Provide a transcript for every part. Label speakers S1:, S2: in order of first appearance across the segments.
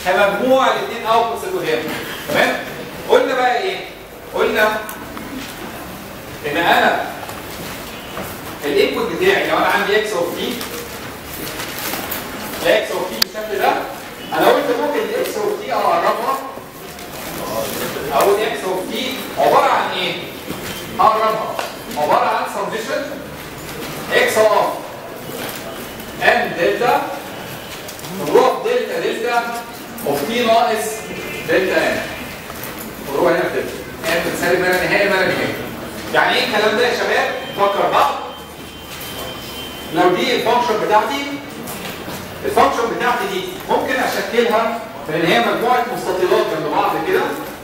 S1: هي مجموع الاثنين اوتبوتس اللي قدام تمام قلنا بقى ايه قلنا ان انا الانبوت بتاعي لو انا عندي اكس اوف تي الاكس اوف تي بالشكل ده انا قلت ممكن الاكس اوف تي اقربها او الاكس اوف تي عباره عن ايه؟ اقربها عباره عن سمشن اكس اوف ام دلتا مضروب دلتا دلتا اوف تي ناقص دلتا ام مضروب هنا في دلتا ام بتساوي ما لا نهايه ما لا نهايه يعني ايه الكلام ده يا شباب؟ فكر بعض لو دي الفانكشن بتاعتي الفانكشن بتاعتي دي ممكن اشكلها لان هي مجموعه مستطيلات جنب بعض كده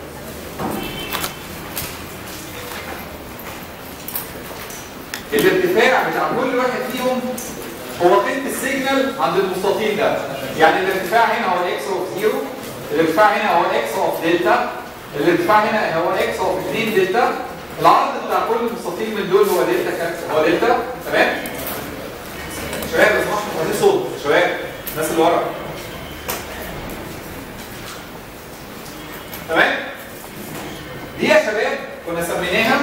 S1: الارتفاع بتاع كل واحد فيهم هو قيمه السيجنال عند المستطيل ده يعني الارتفاع هنا هو الاكس اوف 0 الارتفاع هنا هو اكس اوف دلتا الارتفاع هنا هو اكس اوف 2 دلتا العرض بتاع كل مستطيل من دول هو دلتا كام هو دلتا تمام شباب لو سمحتوا خليه صوت شباب الناس اللي ورا تمام دي يا شباب كنا سميناها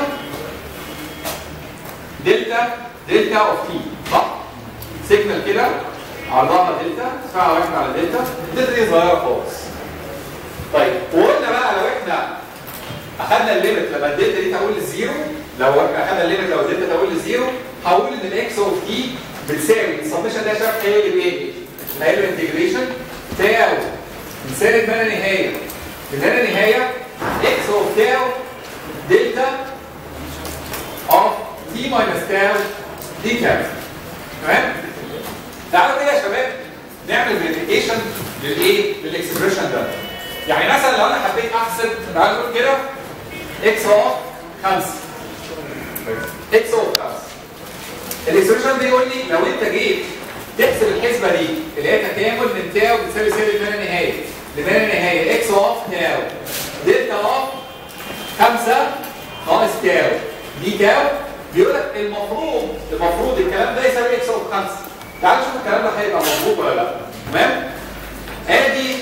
S1: دلتا دلتا اوف تي صح سيجنال كده عرضها دلتا ارتفاعها واحد على دلتا الدلتا دي صغيره خالص طيب وقلنا بقى لو احنا اخذنا الليمت لما الدلتا دي تقول للزيرو لو اخذنا الليمت لو الدلتا تقول للزيرو هقول ان الاكس اوف تي بتساوي السمشن ده يا شباب هيقلب ايه؟ هيقلب انتجريشن تاو من سالب ما لا نهايه من لا نهايه اكس اوف تاو دلتا اوف تي ماينس تاو دي تاو تمام؟ تعالوا كده يا شباب نعمل فيريفيكيشن للايه؟ للاكسبريشن ده يعني مثلا لو انا حبيت احسب تعالوا نقول كده اكس اوف 5 اكس اوف 5 الاكسبريشن بيقول لي لو انت جيت تحسب الحسبه دي اللي هي تكامل من تاو بتساوي سالب ما لا نهايه لما لا نهايه اكس اوف تاو دلتا اوف 5 ناقص تاو دي تاو بيقول لك المفروض المفروض الكلام ده يساوي اكس اوف 5 تعال نشوف الكلام ده هيبقى مظبوط ولا لا تمام ادي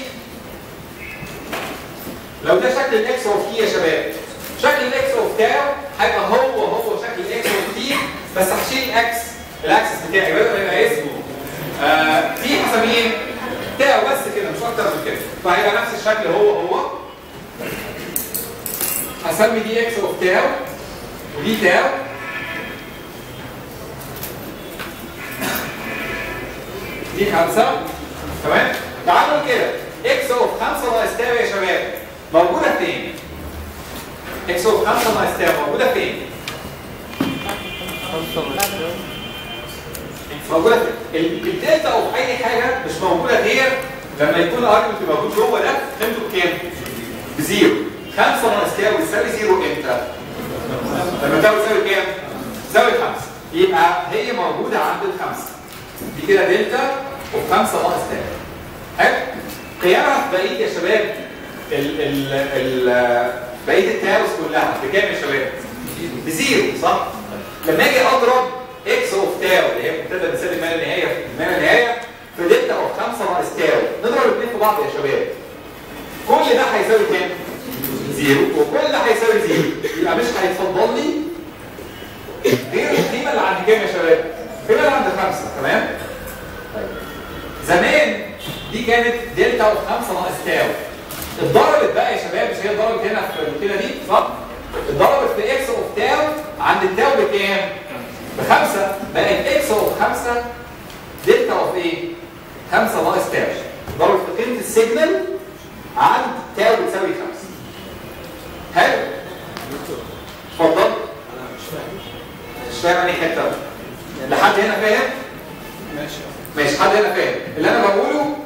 S1: لو ده شكل الاكس اوف تي يا شباب شكل الاكس اوف تاو هيبقى هو هو شكل الاكس اوف تي بس هشيل اكس الاكسس بتاعي بدل ما يبقى اسمه آه تي هسميه تاو بس كده مش اكتر من كده فهيبقى نفس الشكل هو هو هسمي دي اكس اوف تاو ودي تاو دي خمسة تمام تعالوا كده اكس اوف 5 ناقص تاو يا شباب موجودة فين؟ اكس اوف 5 ناقص تاو موجودة فين؟ موجودة فين؟ الدلتا اوف اي حاجة مش موجودة غير لما يكون الارجمنت موجود جوه ده قيمته بكام؟ بزيرو 5 ناقص تاو يساوي زيرو امتى؟ لما تاو يساوي كام؟ تساوي 5 يبقى هي موجودة عند الخمسة دي كده دلتا اوف 5 ناقص تاو حلو؟ قيامها في بقيه يا شباب ال ال ال بقيه التاوس كلها بكام يا شباب؟ بزيرو صح؟ لما اجي اضرب اكس اوف تاو اللي هي مبتدا بتساوي ما لا نهايه في ما لا نهايه في دلتا اوف 5 ناقص تاو نضرب الاثنين في بعض يا شباب كل ده هيساوي كام؟ زيرو وكل ده هيساوي زيرو يبقى مش هيتفضل لي غير القيمه اللي عند كام يا شباب؟ القيمه اللي عند 5 تمام؟ طيب زمان دي كانت دلتا اوف 5 ناقص تاو اتضربت بقى يا شباب مش هي اتضربت هنا في كده دي صح؟ اتضربت في اكس اوف تاو عند التاو بكام؟ بخمسه بقت اكس اوف 5 دلتا اوف ايه؟ 5 ناقص تاو اتضربت في قيمه السيجنال عند تاو بتساوي 5 حلو؟ اتفضل مش فاهم انهي حته لحد هنا فاهم؟
S2: ماشي
S1: ماشي حد هنا فاهم اللي انا بقوله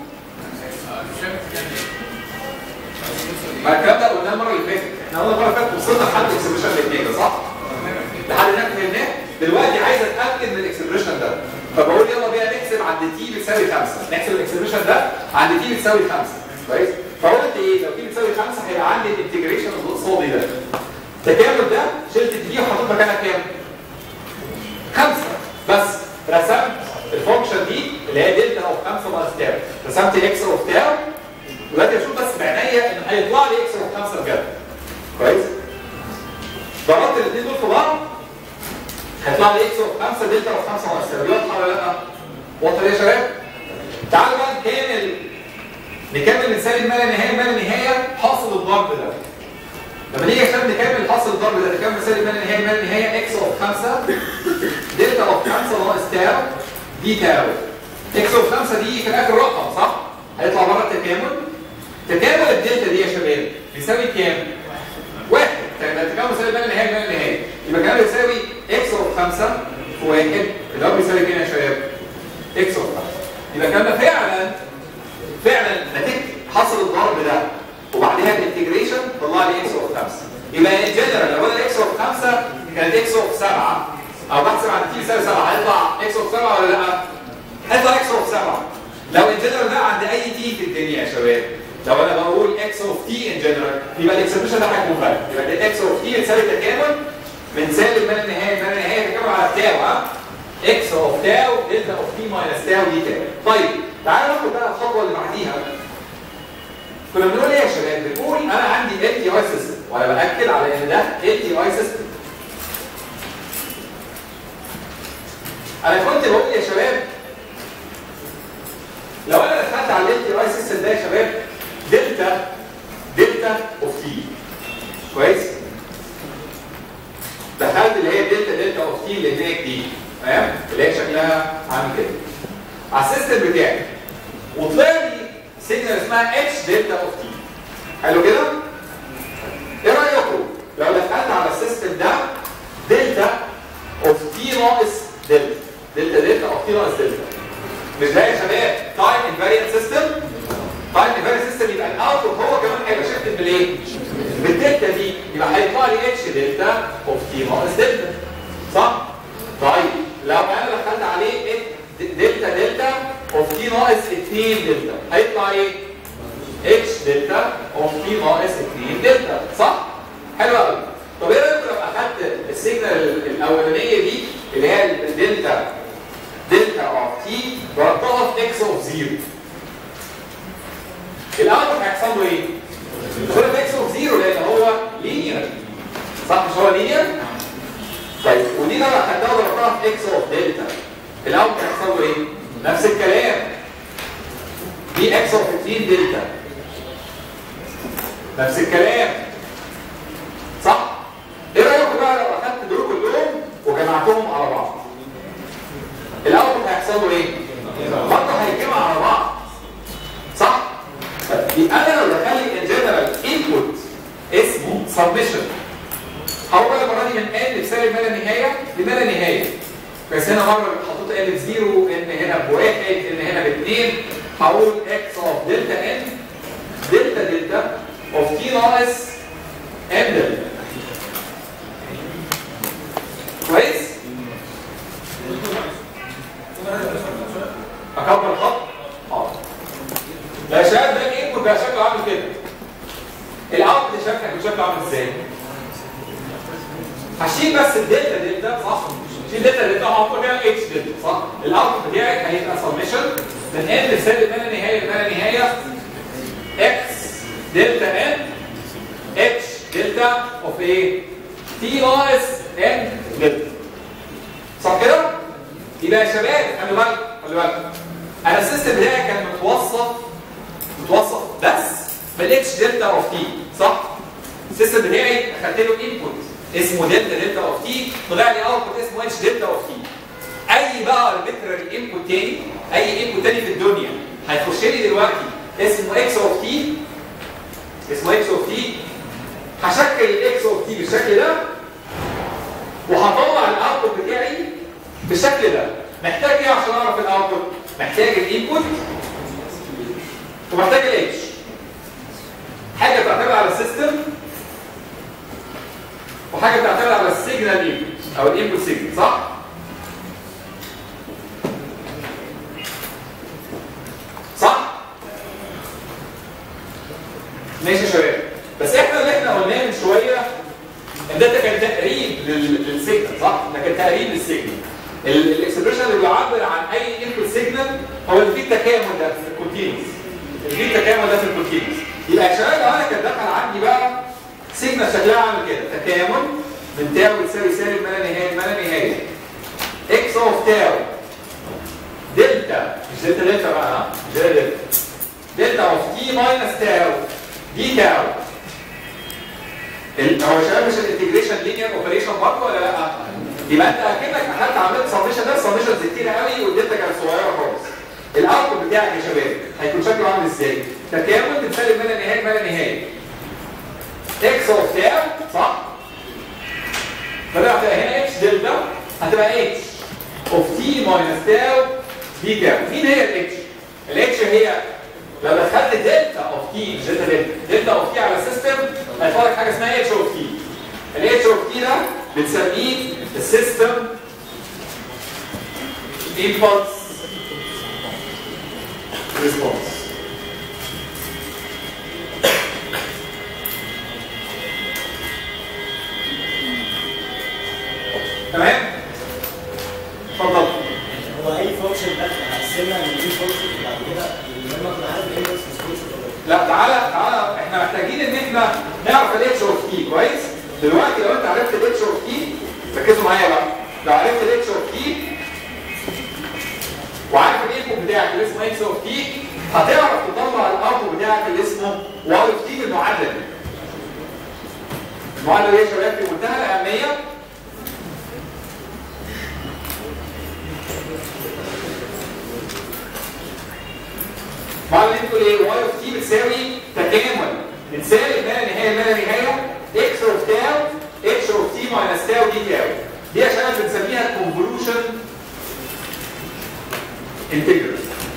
S1: ما الكلام ده قلناه المره اللي فاتت احنا قلنا المره اللي فاتت وصلنا لحد الاكسبريشن الاثنين صح؟ لحد هناك فهمناه دلوقتي عايز اتاكد من الاكسبريشن ده فبقول يلا بينا نحسب عند تي بتساوي 5 نحسب الاكسبريشن ده عند تي بتساوي 5 كويس؟ فقلت ايه لو تي بتساوي 5 هيبقى عندي الانتجريشن الاقتصادي ده التكامل ده شلت دي وحطيت مكانها كام؟ 5 بس رسمت الفانكشن دي اللي هي دلتا اوف 5 ناقص تاو رسمت اكس اوف تاو دلوقتي اشوف بس بعينيا ان هيطلع لي اكس اوف 5 بجد كويس ضربت الاثنين دول في بعض هيطلع لي اكس اوف 5 دلتا اوف 5 مؤثره دي واضحه ولا لا؟ واضحه يا شباب؟ تعالوا بقى نكمل نكمل من سالب ما لا نهايه ما لا نهايه حاصل الضرب ده لما نيجي عشان نكمل حاصل الضرب ده نكمل سالب ما لا نهايه ما لا نهايه اكس اوف 5 دلتا اوف 5 ناقص تاو دي تاو اكس اوف 5 دي في الاخر رقم صح؟ هيطلع بره التكامل تكامل الدلتا دي يا شباب بيساوي كام؟ واحد تكامل سالب ما لا نهايه ما لا نهايه يبقى كده بيساوي اكس اوف 5 في واحد اللي هو بيساوي كام يا شباب؟ اكس اوف 5 يبقى كان ده فعلا فعلا نتيجه حصل الضرب ده وبعدها الانتجريشن طلع لي اكس اوف 5 يبقى ان جنرال لو انا اكس اوف 5 كانت اكس اوف 7 او بحسب عن تي يساوي 7 هيطلع اكس اوف 7 ولا لا؟ هيطلع اكس اوف 7 لو ان جنرال بقى عند اي تي في الدنيا يا شباب لو انا بقول اكس اوف تي ان جنرال يبقى الاكسبريشن ده هيكون فرق يبقى الاكس اوف تي يساوي تكامل من سالب ما لا نهايه ما لا نهايه تكامل على تاو ها اكس اوف تاو دلتا اوف تي ماينس تاو دي تاو طيب تعالوا ناخد بقى الخطوه اللي بعديها كنا بنقول ايه يا شباب؟ بنقول انا عندي ال تي اي سيستم وانا باكد على ان ده ال تي اي سيستم انا كنت بقول يا شباب لو انا دخلت على ال تي اي سيستم ده يا شباب دلتا دلتا اوف تي كويس؟ دخلت اللي هي دلتا دلتا اوف تي اللي هناك دي تمام؟ اللي هي شكلها عامل كده على السيستم بتاعي وطلع لي سيجنال اسمها اتش دلتا اوف تي حلو كده؟ ايه رايكم لو دخلت على السيستم ده دلتا اوف تي ناقص دلتا دلتا دلتا اوف تي ناقص دلتا مش ده يا شباب تايم انفاريانت سيستم تايم انفاريانت سيستم يبقى الاوتبوت هو كمان هيبقى شيفت بالايه؟ بالدلتا دي يبقى هيطلع لي اتش دلتا اوف تي ناقص دلتا صح؟ طيب لو انا دخلت عليه دلتا دلتا اوف تي ناقص 2 دلتا هيطلع ايه؟ اتش دلتا اوف تي ناقص 2 دلتا صح؟ حلو قوي طب ايه رايكم لو اخدت السيجنال الاولانيه دي اللي هي الدلتا دلتا اوف تي ضربتها في اكس اوف 0 الاوتبوت هيحصل له ايه؟ يدخل في اكس اوف 0 لان هو لينير صح مش هو لينير؟ طيب ودي لو اخدتها ضربتها في اكس اوف دلتا الاوتبوت هيحصل له ايه؟ نفس الكلام دي اكس اوف 2 دلتا نفس الكلام صح؟ ايه رايكم بقى لو اخدت دول كلهم وجمعتهم على بعض؟ الاوتبوت هيحصل له ايه؟ برضه هيتجمع على بعض صح؟ يبقى انا لو دخل لي ان جنرال انبوت اسمه سبمشن هقول بقى المره دي من ان بسالب ما لا نهايه لما لا نهايه بس هنا مره حطيت ال بزيرو ان هنا بواحد ان هنا باثنين هقول اكس اوف دلتا ان دلتا دلتا اوف تي ناقص ان دلتا كويس؟ اكبر الخط؟ اه لا يا شباب ده الانبوت بقى شكله عامل كده الاوتبوت شكله هيكون شكله عامل ازاي؟ هشيل بس الدلتا دلتا صح؟ شيل دلتا دلتا هحط فيها اتش دلتا صح؟ الاوتبوت بتاعك هيبقى سمشن من ان لسالب ما لا نهايه ما لا نهايه اكس دلتا ان اتش دلتا اوف ايه؟ تي ناقص ان دلتا صح كده؟ يبقى يا شباب خلي بالك خلي بالك انا السيستم بتاعي كان متوصف متوصف بس بالاتش دلتا اوف تي صح؟ السيستم بتاعي اخدت له انبوت اسمه دلتا دلتا اوف تي طلع لي اوتبوت اسمه اتش دلتا اوف تي اي بقى اربيتراري انبوت تاني اي انبوت تاني في الدنيا هيخش لي دلوقتي اسمه اكس اوف تي اسمه اكس اوف تي هشكل الاكس اوف تي بالشكل ده وهطلع الاوتبوت بتاعي بالشكل ده محتاج ايه عشان اعرف الاوتبوت محتاج الانبوت ومحتاج الاتش حاجه تعتمد على السيستم وحاجه بتعتمد على السيجنال انبوت او الانبوت سيجنال صح صح ماشي يا شباب بس احنا اللي احنا قلناه من شويه ان ده كان تقريب لل- للسيجنال صح ده كان تقريب للسيجنال الاكسبريشن اللي بيعبر عن اي انبوت سيجنال هو اللي فيه التكامل ده في الكونتينوس في تكامل ده في البروتينز يبقى يا شباب لو انا كان دخل عندي بقى سيجما شكلها عامل كده تكامل من تاو بتساوي سالب ما لا نهايه ما لا نهايه اكس اوف تاو دلتا مش دلتا دلتا بقى ها مش دلتا دلتا دلتا اوف تي ماينس تاو دي تاو ال- هو يا شباب مش الانتجريشن لينير اوبريشن برضه ولا لا؟ يبقى انت اكنك حتى عملت سميشن ده سميشنز كتير قوي والدلتا كانت صغيره خالص الاوتبوت بتاعك يا شباب هيكون شكله عامل ازاي؟ تكامل بتسالب ما لا نهايه ما لا نهايه اكس اوف تاو صح؟ فده هتبقى هنا اتش دلتا هتبقى اتش اوف تي ماينس تاو دي تاو مين هي الاتش؟ الاتش هي لو دخلت دلتا اوف تي مش دلتا دلتا دلتا اوف تي على السيستم هيطلع لك حاجه اسمها اتش اوف تي الاتش اوف تي ده بنسميه السيستم impulse response تمام؟ اتفضل
S2: هو اي فانكشن ده هقسمها من دي فانكشن بعد كده لما اكون عارف ايه بس
S1: لا تعالى تعالى احنا محتاجين ان احنا نعرف الاتش اوف تي كويس دلوقتي لو انت عرفت الاتش اوف تي ركزوا معايا بقى لو عرفت الاتش اوف تي وعارف الايكو بتاعك اللي اسمه اكس اوف تي هتعرف تطلع الاوتو بتاعك اللي اسمه واي اوف تي بالمعادله دي المعادله دي يا شباب في منتهى الاهميه المعادله دي بتقول ايه واي اوف تي بتساوي تكامل من سالب ما لا نهايه ما لا نهايه اكس اوف تاو اتش اوف تي ماينس تاو دي تاو دي عشان بنسميها كونفولوشن انتجرال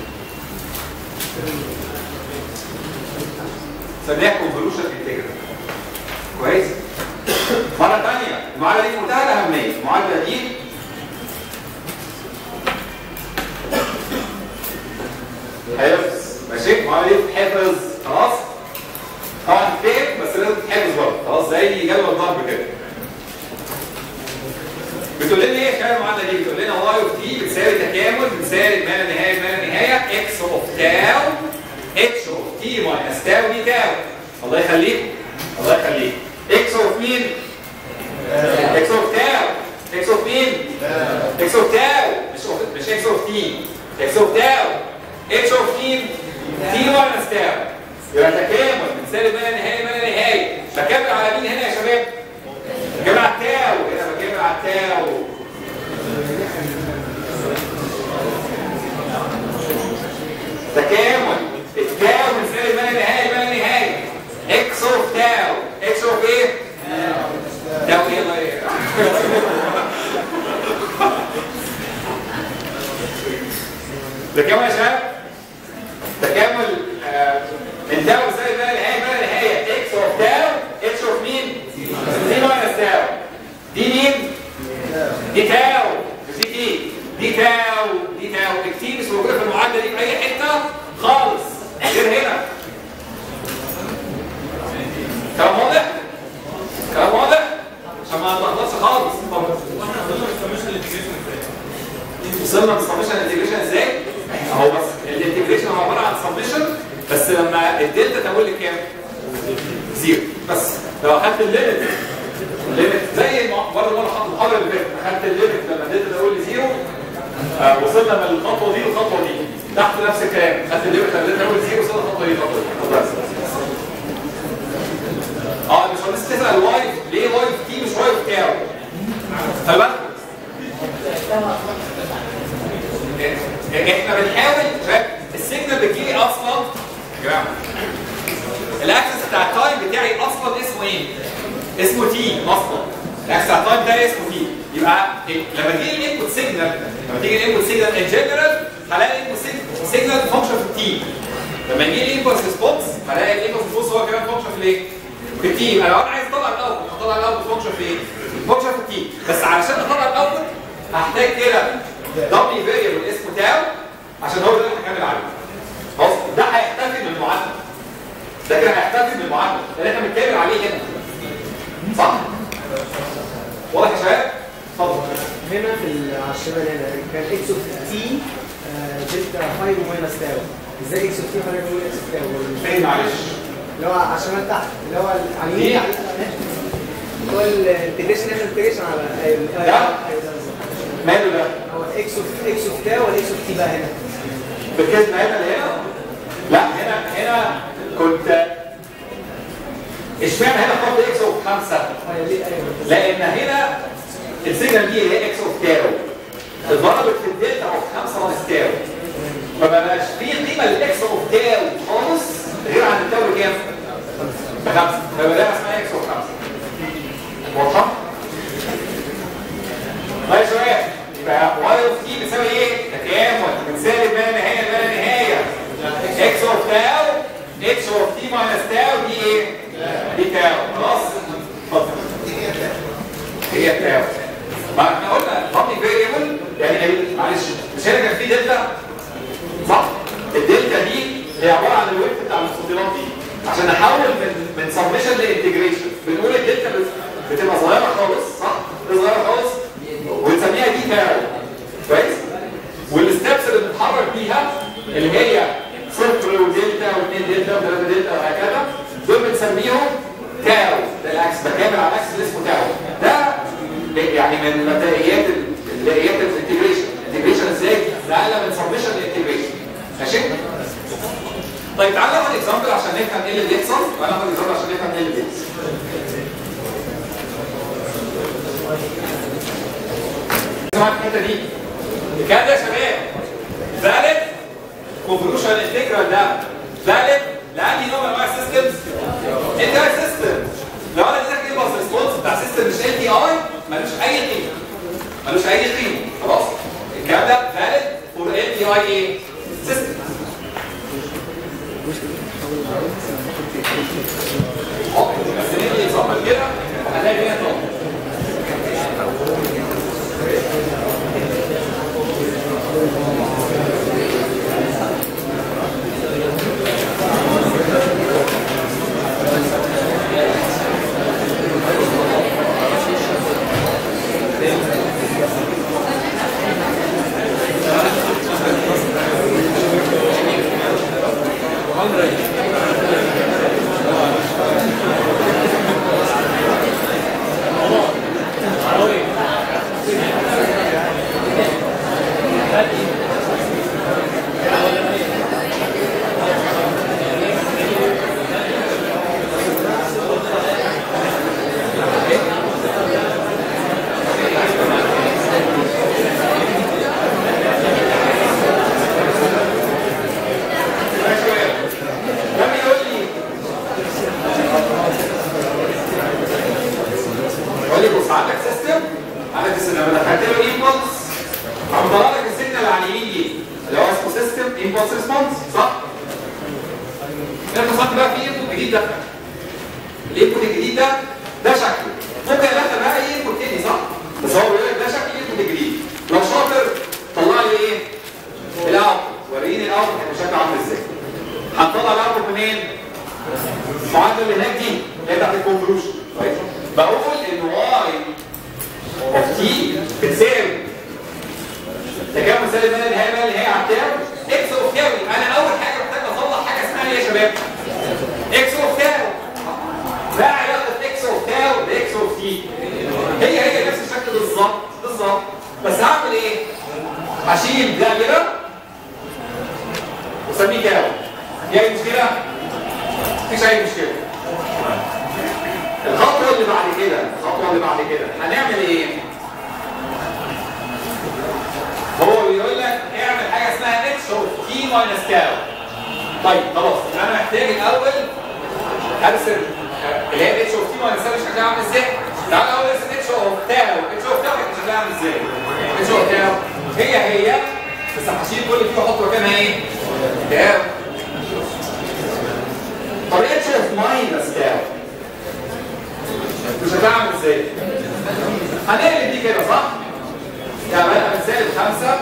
S1: سميها كونفولوشن انتجرال كويس مره ثانيه المعادله دي في منتهى الاهميه المعادله دي حفظ ماشي المعادله دي بتتحفظ خلاص طبعا فين بس لازم تتحفظ برضه خلاص زي جدول ضرب كده بتقول لنا ايه كام المعادله دي بتقول لنا واي اوف تي بتساوي تكامل بتساوي ما لا نهايه ما لا نهايه اكس اوف تاو اتش اوف تي ماينس تاو دي تاو الله يخليكم الله يخليك اكس اوف مين؟ اكس اوف تاو اكس اوف مين؟ اكس اوف تاو مش أوف- مش اكس اوف تي اكس اوف تاو اتش اوف مين؟ تي ماينس تاو يبقى تكامل من سالب ما لا نهايه ما لا نهايه بكمل على مين هنا يا شباب؟ بكمل على التاو هنا بكمل على التاو تكامل التاو من سالب ما لا نهايه ما لا نهايه اكس اوف تاو اكس اوف ايه؟ تاو ايه الله ايه؟ تكامل يا شباب تكامل آه، من تاو سالب ما لا نهايه ما لا نهايه اكس اوف تاو اتش اوف مين؟ دي ماينس تاو دي مين؟ دي تاو مش دي تي دي تاو دي تاو التي مش موجوده في المعادله دي في اي حته خالص غير هنا كلام واضح؟ كلام واضح؟ عشان ما نتلخبطش خالص وصلنا للسمشن انتجريشن ازاي؟ اهو بس الانتجريشن هو عباره عن سمشن بس لما الدلتا تقول لي كام؟ زيرو بس لو اخدت الليمت الليمت زي ما برضه مره المحاضره اللي فاتت اخدت الليمت لما الدلتا تقول لي زيرو آه وصلنا من الخطوه دي للخطوه دي تحت نفس الكلام خدت الليمت لما الدلتا تقول لي زيرو وصلنا الخطوه دي الخطوه دي بس اه مش الناس تسال واي ليه واي في تي مش واي في تاو خلي بالك احنا بنحاول شايف السيجنال بتجيلي اصلا يا جماعه الاكسس بتاع التايم بتاعي اصلا اسمه ايه؟ اسمه تي اصلا الاكسس بتاع التايم بتاعي اسمه تي يبقى إيه؟ لما تيجي الانبوت سيجنال لما تيجي الانبوت سيجنال ان جنرال هلاقي الانبوت سيجنال فانكشن في التي لما يجي لي انبوت ريسبونس هلاقي الانبوت ريسبونس هو كمان فانكشن في الايه؟ في التي يبقى لو انا عايز اطلع الاوتبوت هطلع الاوتبوت فانكشن في ايه؟ فانكشن في التي بس علشان اطلع الاوتبوت هحتاج كده دبلي فاريبل اسمه تاو عشان هو ده اللي هكمل عليه خلاص ده هيختفي من المعادله ده كده هيختفي من المعادله اللي احنا بنتكلم عليه هنا صح واضح يا شباب اتفضل
S2: هنا في ال- على الشمال هنا كان اكس اوف تي
S3: آه، دلتا 5 ماينس تاو ازاي اكس اوف تي هنعمل ايه اكس اوف تاو
S1: فين معلش
S3: اللي هو عشان من تحت اللي هو على اليمين
S1: ليه؟
S3: اللي هو الانتجريشن نعمل انتجريشن على أيوة،
S1: ده؟
S3: أيوة، ده.
S1: ماله ده
S3: هو اكس اوف اكس اوف تاو ولا اكس اوف تي بقى هنا
S1: بالكذب هنا هنا لا هنا هنا كنت اشمعنى هنا خط اكس اوف خمسه
S3: اه ليه ايوه
S1: لان هنا السيجنال دي اللي هي اكس اوف تاو اتضربت في الدلتا اوف 5 ناقص تاو فما بقاش في قيمه للاكس اوف تاو خالص غير عند التاو بكام؟ بخمسه فبقى ده اسمها اكس اوف 5 واضحه؟ طيب يا شباب يبقى واي اوف تي بتساوي ايه؟ تكامل من سالب ما لا نهايه لا نهايه اكس اوف تاو اكس اوف تي ماينس تاو دي ايه؟ دي تاو خلاص؟ اتفضل هي تاو ما احنا قلنا البابليك فيريبل يعني ال- معلش مش هنا كان في دلتا صح؟ الدلتا دي هي عباره عن الويت بتاع المستطيلات دي عشان نحول من من سبمشن لانتجريشن بنقول الدلتا بت- بتبقى صغيره خالص صح؟ صغيره خالص ونسميها دي تاو كويس؟ والستبس اللي بنتحرك بيها اللي هي صفر ودلتا واثنين دلتا وثلاثه دلتا وهكذا دول بنسميهم تاو ده العكس بكامل على العكس اللي اسمه تاو ده يعني من مبدئيات ال- مبدئيات الانتجريشن الانتجريشن ازاي؟ نقلها من سبمشن لانتجريشن ماشي؟ طيب تعالى ناخد اكزامبل عشان نفهم ايه اللي بيحصل تعالى ناخد اكزامبل عشان نفهم ايه اللي بيحصل سمعت الحته دي الكلام ده يا شباب فالid كونفولوشن انتجرال ده فالid لاني نوع من انواع السيستمز انت اي سيستم لو انا اديتك ايه بس ريسبونس بتاع سيستم مش ال تي اي ملوش اي قيمه ملوش اي قيمه خلاص الكلام ده فالid فور ال تي اي ايه سيستم بس ندي اكزامبل كده هنلاقي هنا طبعا لم يقول لي يقول لي بص عندك سيستم عندك سيستم لما دخلت له ايمبولس عم طلع لك السيجنال اللي على اليمين دي اللي هو اسمه سيستم ايمبولس ريسبونس صح؟ انت صح بقى في انبوت جديد دخل الانبوت الجديد ده ده شكله ممكن يدخل بقى اي انبوت تاني صح؟ بس هو بيقول لك ده شكل الانبوت الجديد لو شاطر طلع لي ايه؟ الاوتبوت وريني الاوتبوت هيبقى شكله عامل ازاي هنطلع الاوتبوت منين؟ المعادله اللي هناك دي اللي هي بتاعت الكونفولوشن طيب بقول ان واي اوف تي بتساوي تكامل سالب ما النهايه بقى اللي هي على التاو اكس اوف تاو يبقى انا اول حاجه محتاج اطلع حاجه اسمها ايه يا شباب؟ اكس اوف تاو ده علاقه اكس اوف تاو باكس اوف تي هي هي نفس الشكل بالظبط بالظبط بس هعمل ايه؟ هشيل ده كده واسميه تاو في اي مشكله؟ مفيش اي مشكله الخطوه اللي بعد كده الخطوه اللي بعد كده هنعمل ايه هو بيقول لك اعمل حاجه اسمها اتش اوف تي ماينس تاو طيب خلاص يبقى انا محتاج الاول ارسم اللي هي اتش اوف تي ماينس تاو شكلها عامل ازاي تعال الاول ارسم اتش اوف تاو اتش اوف تاو كانت شكلها عامل ازاي اتش اوف تاو هي هي بس هشيل كل دي واحط مكانها ايه تاو طب اتش اوف ماينس تاو مش هتعمل ازاي؟ هنقلب دي كده صح؟ يعني بقى من سالب خمسة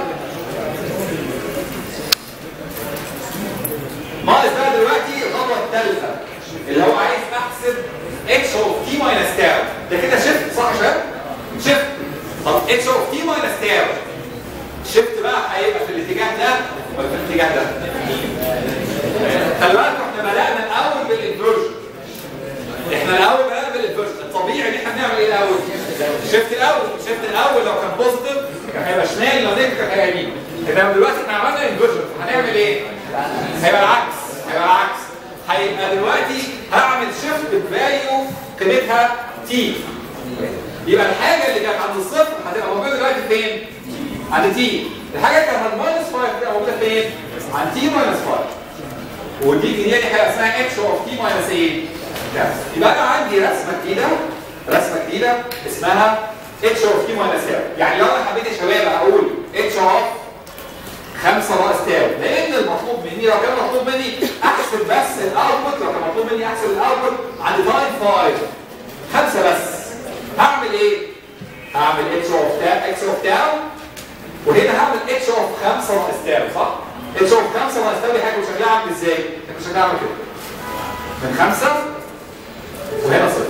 S1: ناقص بقى دلوقتي الخطوة الثالثة اللي هو عايز احسب اتش اوف تي ماينس تاو ده كده شيفت صح يا شباب؟ شيفت طب اتش اوف تي ماينس تاو شيفت بقى هيبقى في الاتجاه ده ولا في الاتجاه ده خلي بالكم احنا بدانا الاول بالانفرجن احنا الاول بدانا بالانفرجن الطبيعي ان احنا بنعمل ايه الاول شيفت الاول شيفت الاول لو كان بوزيتيف كان هيبقى شمال لو نيجاتيف كان هيبقى يمين انما دلوقتي احنا عملنا انفرجن هنعمل ايه هيبقى العكس هيبقى العكس هيبقى دلوقتي هعمل شيفت بفاليو قيمتها تي يبقى الحاجه اللي كانت عند الصفر هتبقى موجوده دلوقتي فين؟ عند تي الحاجه اللي كانت عند ماينس 5 هتبقى موجوده فين؟ عند تي ماينس 5 ودي دي حاجه اسمها اتش اوف تي ماينس ايه؟ ده. يبقى انا عندي رسمه جديده رسمه جديده اسمها اتش اوف تي ماينس تاو يعني لو انا حبيت يا شباب اقول اتش اوف 5 ناقص تاو لان المطلوب مني لو كان مطلوب مني احسب بس الاوتبوت لو كان مطلوب مني احسب الاوتبوت عند تايم 5 خمسه بس هعمل ايه؟ هعمل اتش اوف تاو اكس اوف تاو وهنا هعمل اتش اوف 5 ناقص تاو صح؟ اتش اوف 5 ناقص تاو دي حاجه شكلها عامل ازاي؟ حاجه شكلها عامل كده من 5 وهنا صفر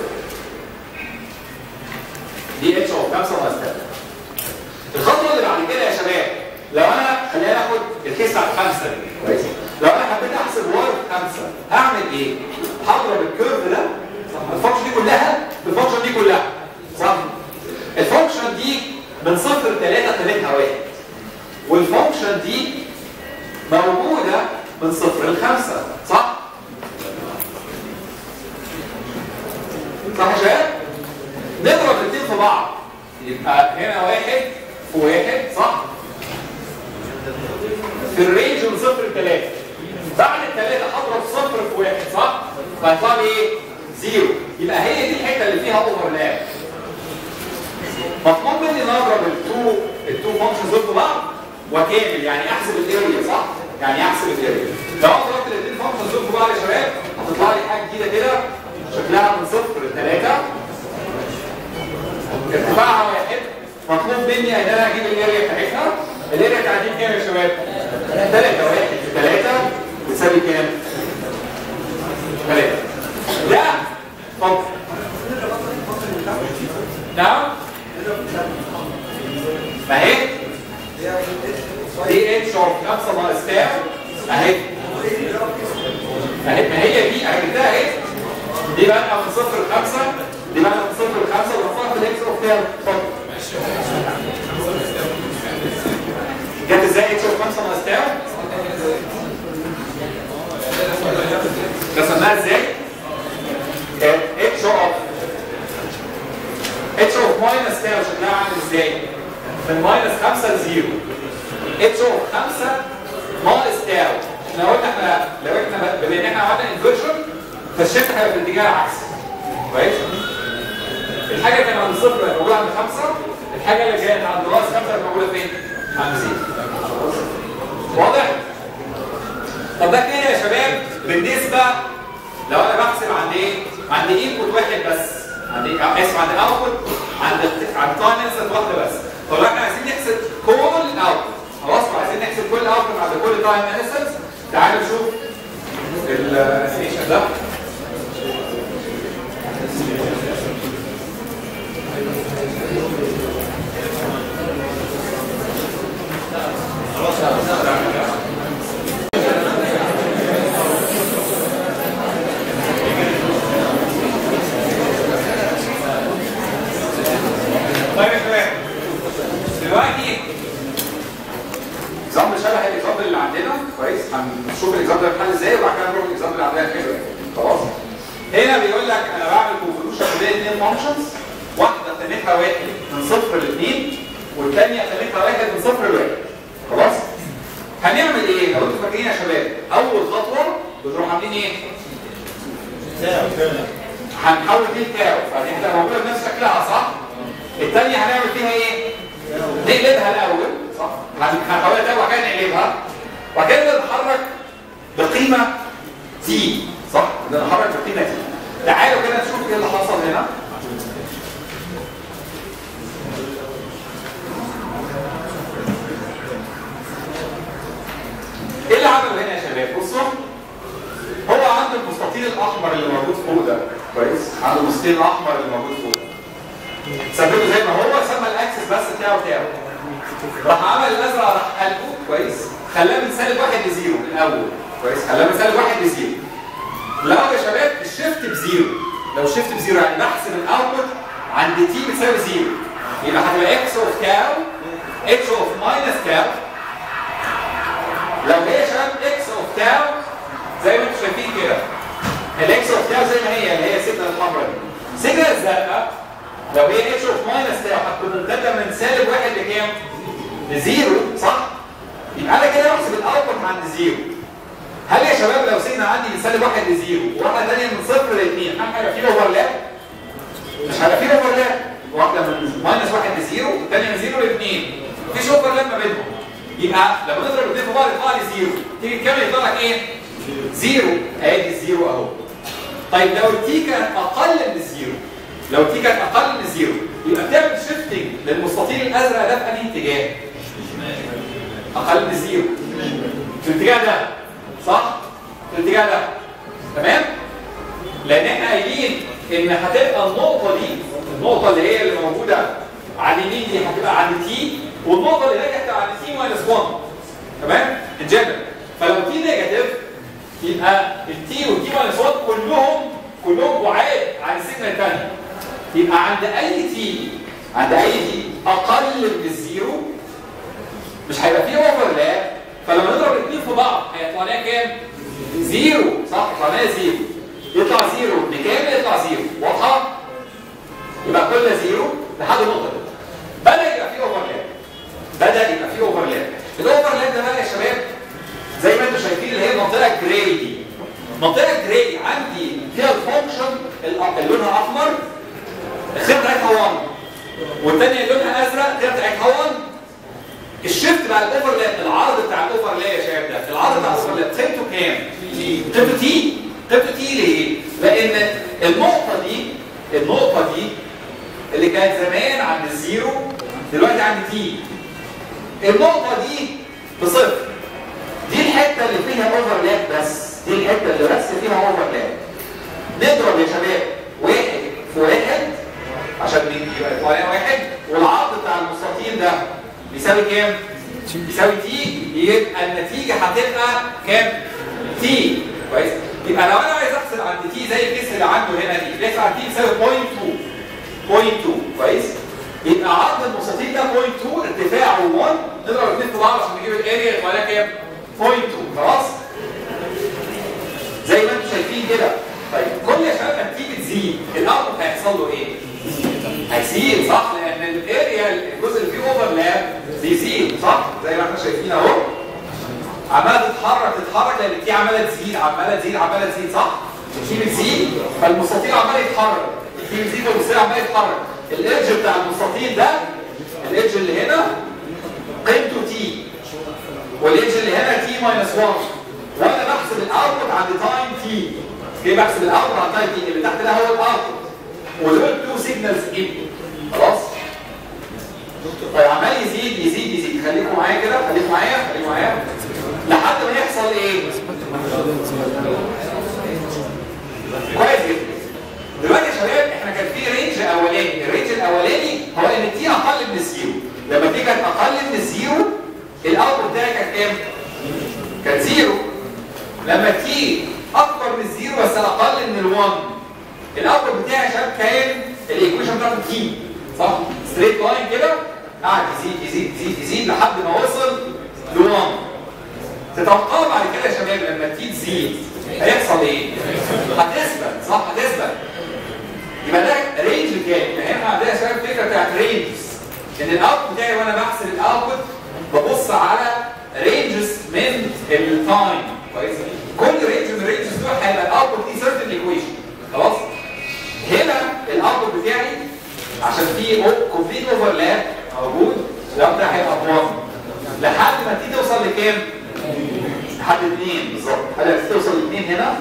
S1: دي اتش اوف 5 ناقص تاو الخطوه اللي بعد كده يا شباب لو انا خلينا ناخد الكيس بتاعت 5 دي كويس لو انا حبيت احسب واي 5 هعمل ايه؟ هضرب الكيرف ده الفانكشن دي كلها بالفانكشن دي كلها صح؟ الفانكشن دي من صفر ل 3 3 1 والفانكشن دي موجوده من صفر ل 5 صح؟ صح يا شباب؟ نضرب الاثنين في بعض يبقى هنا واحد في واحد صح؟ في الرينج من صفر لثلاثة بعد الثلاثة هضرب صفر في واحد صح؟ فهيطلع لي ايه؟ زيرو يبقى هي دي الحتة اللي فيها اوفرلاب مطلوب مني ان اضرب التو التو فانكشنز دول في بعض واكامل يعني احسب الاريا صح؟ يعني احسب الاريا لو انا ضربت الاثنين فانكشنز دول في بعض يا شباب هتطلع لي حاجة جديدة كده شكلها من صفر لثلاثة ارتفاعها واحد مطلوب مني ان انا اجيب الاريا بتاعتها الاريا بتاعتي كام يا شباب؟ 3 واحد في 3 بتساوي كام؟ 3 ده اتفضل نعم ما هي دي اتش اوف 5 ناقص تاو اهي اهي ما هي دي انا جبتها اهي دي بقى من صفر لخمسة دي بقى من صفر لخمسة ونحطها في الاكس اوف تاو اتفضل جت ازاي اتش اوف 5 ناقص تاو؟ رسمناها ازاي؟ اتش اوف اتش اوف ماينس تاو شكلها عامل ازاي؟ من ماينس 5 لزيرو اتش اوف 5 ناقص تاو احنا قلنا احنا لو احنا بما ان احنا عملنا انفرجن فالشيفت هيبقى في الاتجاه العكسي كويس؟ الحاجه اللي كانت عند صفر هتبقى موجوده عند 5 الحاجه اللي كانت عند راس 5 هتبقى موجوده فين؟ عند زيرو واضح؟ طب ده كده يا شباب بالنسبه لو انا بحسب عند ايه؟ عند انبوت واحد بس عند ايه؟ اسف عند اوتبوت عند عند تايم انسنت واحده بس طب لو احنا عايزين نحسب كل الاوتبوت خلاص عايزين نحسب كل اوتبوت عند كل تايم انسنت تعالوا نشوف الانيميشن ده طيب يا شباب دلوقتي اكزامبل شبه الاكزامبل اللي عندنا كويس هنشوف الاكزامبل ده بيتحل ازاي وبعد كده نروح الاكزامبل اللي عندنا كده خلاص هنا بيقول لك انا بعمل كونفولوشن بين اثنين فانكشنز واحده قيمتها واحد من صفر لاثنين والثانيه قيمتها واحد من صفر لواحد خلاص هنعمل ايه لو انتوا فاكرين يا شباب اول خطوه بنروح عاملين ايه هنحول دي لتاو فدي هتبقى موجوده بنفس شكلها صح الثانيه هنعمل فيها ايه نقلبها الاول صح هنحولها تاو وبعد كده نقلبها وبعد كده نتحرك بقيمه تي صح نتحرك بقيمه تي تعالوا كده نشوف ايه اللي حصل هنا ايه اللي عمله هنا يا شباب بصوا هو عنده المستطيل الاحمر اللي موجود فوق ده كويس عنده المستطيل الاحمر اللي موجود فوق ده ثبته زي ما هو سمى الاكسس بس تاو تاو راح عمل الازرق راح قلبه كويس خلاه من سالب واحد لزيرو من الاول كويس خلاه من سالب واحد لزيرو لو يا شباب الشيفت بزيرو لو الشيفت بزيرو يعني بحسب الاوتبوت عند تي بتساوي زيرو يبقى هتبقى اكس اوف تاو اتش اوف ماينس تاو لو هي يا شباب اكس اوف تاو زي ما انتم شايفين كده الاكس اوف تاو زي ما هي اللي هي السيجنال الحمراء دي السيجنال الزرقاء لو هي اتش اوف ماينس تاو هتكون ممتده من سالب واحد لكام؟ لزيرو صح؟ يبقى انا كده بحسب الاوتبوت عند زيرو هل يا شباب لو سيجنال عندي من سالب واحد لزيرو وواحده ثانيه من صفر لاثنين هل هيبقى فيه اوفرلاب؟ مش هيبقى فيه اوفرلاب واحده من ماينس واحد لزيرو والثانيه من زيرو لاثنين مفيش اوفرلاب ما بينهم يبقى لما نضرب الاثنين في بعض يطلع لي زيرو تيجي تكمل يطلع لك ايه؟ زيرو ادي الزيرو اهو طيب لو التي كانت اقل من الزيرو لو التي كانت اقل من الزيرو يبقى بتعمل شيفتنج للمستطيل الازرق ده في انهي اتجاه؟ اقل من الزيرو في الاتجاه ده صح؟ في الاتجاه ده تمام؟ لان احنا قايلين ان هتبقى النقطه دي النقطه اللي هي اللي موجوده على اليمين دي هتبقى عند تي والنقطه اللي هناك هتبقى عند تي ماينس 1 تمام؟ الجنرال فلو تي نيجاتيف يبقى التي والتي ماينس 1 كلهم كلهم بعاد عن السيجنال الثانيه يبقى عند اي تي عند اي تي اقل من الزيرو مش هيبقى فيه اوفرلاب فلما نضرب الاثنين في بعض هيطلع لنا كام؟ زيرو صح؟ يطلع لنا زيرو يطلع زيرو بكام يطلع زيرو واضحه؟ يبقى كل زيرو لحد النقطه دي بدا يبقى فيه اوفرلاب بدا يبقى فيه اوفرلاب الاوفرلاب ده بقى يا شباب زي ما انتم شايفين اللي هي المنطقه الجراي دي المنطقه الجراي عندي فيها الفانكشن اللي لونها احمر الخيط بتاعتها 1 والثانيه اللي لونها ازرق الخيط بتاعتها 1 الشيفت بتاع الاوفرلاب العرض بتاع الاوفرلاب يا شباب ده العرض بتاع الاوفرلاب قيمته كام؟ قيمته تي قيمته تي ليه؟ لان النقطه دي النقطه دي اللي كانت زمان عند الزيرو دلوقتي عند تي النقطه دي بصفر دي الحته اللي فيها اوفرلاب بس دي الحته اللي بس فيها اوفرلاب نضرب يا شباب واحد في واحد عشان يبقى يطلع لنا واحد والعرض بتاع المستطيل ده بيساوي كام؟ بيساوي تي يبقى النتيجه هتبقى كام؟ تي كويس؟ يبقى لو انا عايز احسب عند تي زي الكيس اللي عنده هنا دي بيحسب عند تي بيساوي 0.2 0.2 كويس؟ يبقى عرض المستطيل ده 0.2 ارتفاعه 1 نضرب الاثنين في بعض عشان نجيب الاريا يطلع لنا كام؟ 0.2 خلاص؟ زي ما انتم شايفين كده طيب كل يا شباب لما تيجي تزيد الاوتبوت هيحصل له ايه؟ هيزيد صح لان الاريا الجزء اللي فيه اوفرلاب بيزيد صح زي ما احنا شايفين اهو عماله تتحرك تتحرك لان التي عماله تزيد عماله تزيد عماله تزيد صح؟ التي بتزيد فالمستطيل عمال يتحرك التي بتزيد والمستطيل عمال يتحرك الايدج بتاع المستطيل ده الايدج اللي هنا قيمته تي والايدج اللي هنا تي ماينس 1 وانا بحسب الاوتبوت عند تايم تي ليه بحسب الاوتبوت عند تايم تي اللي تحت ده هو الاوتبوت ودول تو سيجنالز انبوت خلاص طيب عمال يزيد يزيد يزيد خليكم معايا كده خليكم معايا خليكم معايا لحد ما يحصل ايه كويس جدا دلوقتي يا شباب احنا كان في رينج اولاني الرينج الاولاني هو ان تي اقل من الزيرو لما تي كانت اقل من الزيرو الاوتبوت بتاعي كان كام كان زيرو لما تي اكبر من الزيرو بس اقل من ال1 الاوتبوت بتاعي يا شباب كان الايكويشن بتاعته تي صح ستريت لاين كده قعد يزيد يزيد يزيد يزيد لحد ما وصل ل1 تتوقعوا بعد كده يا شباب لما تي تزيد هيحصل ايه؟ هتثبت صح هتثبت يبقى ده رينج كام؟ يعني احنا عندنا يا شباب فكره بتاعت رينجز ان الاوتبوت بتاعي وانا بحسب الاوتبوت ببص على رينجز من التايم كويس كل رينج من الرينجز دول هيبقى الاوتبوت دي سيرتن ايكويشن خلاص هنا الاوتبوت بتاعي عشان في كومبليت اوفرلاب موجود الاوتبوت بتاعي هيبقى 1 لحد ما تيجي توصل لكام؟ لحد 2 بالظبط هل توصل ل 2 هنا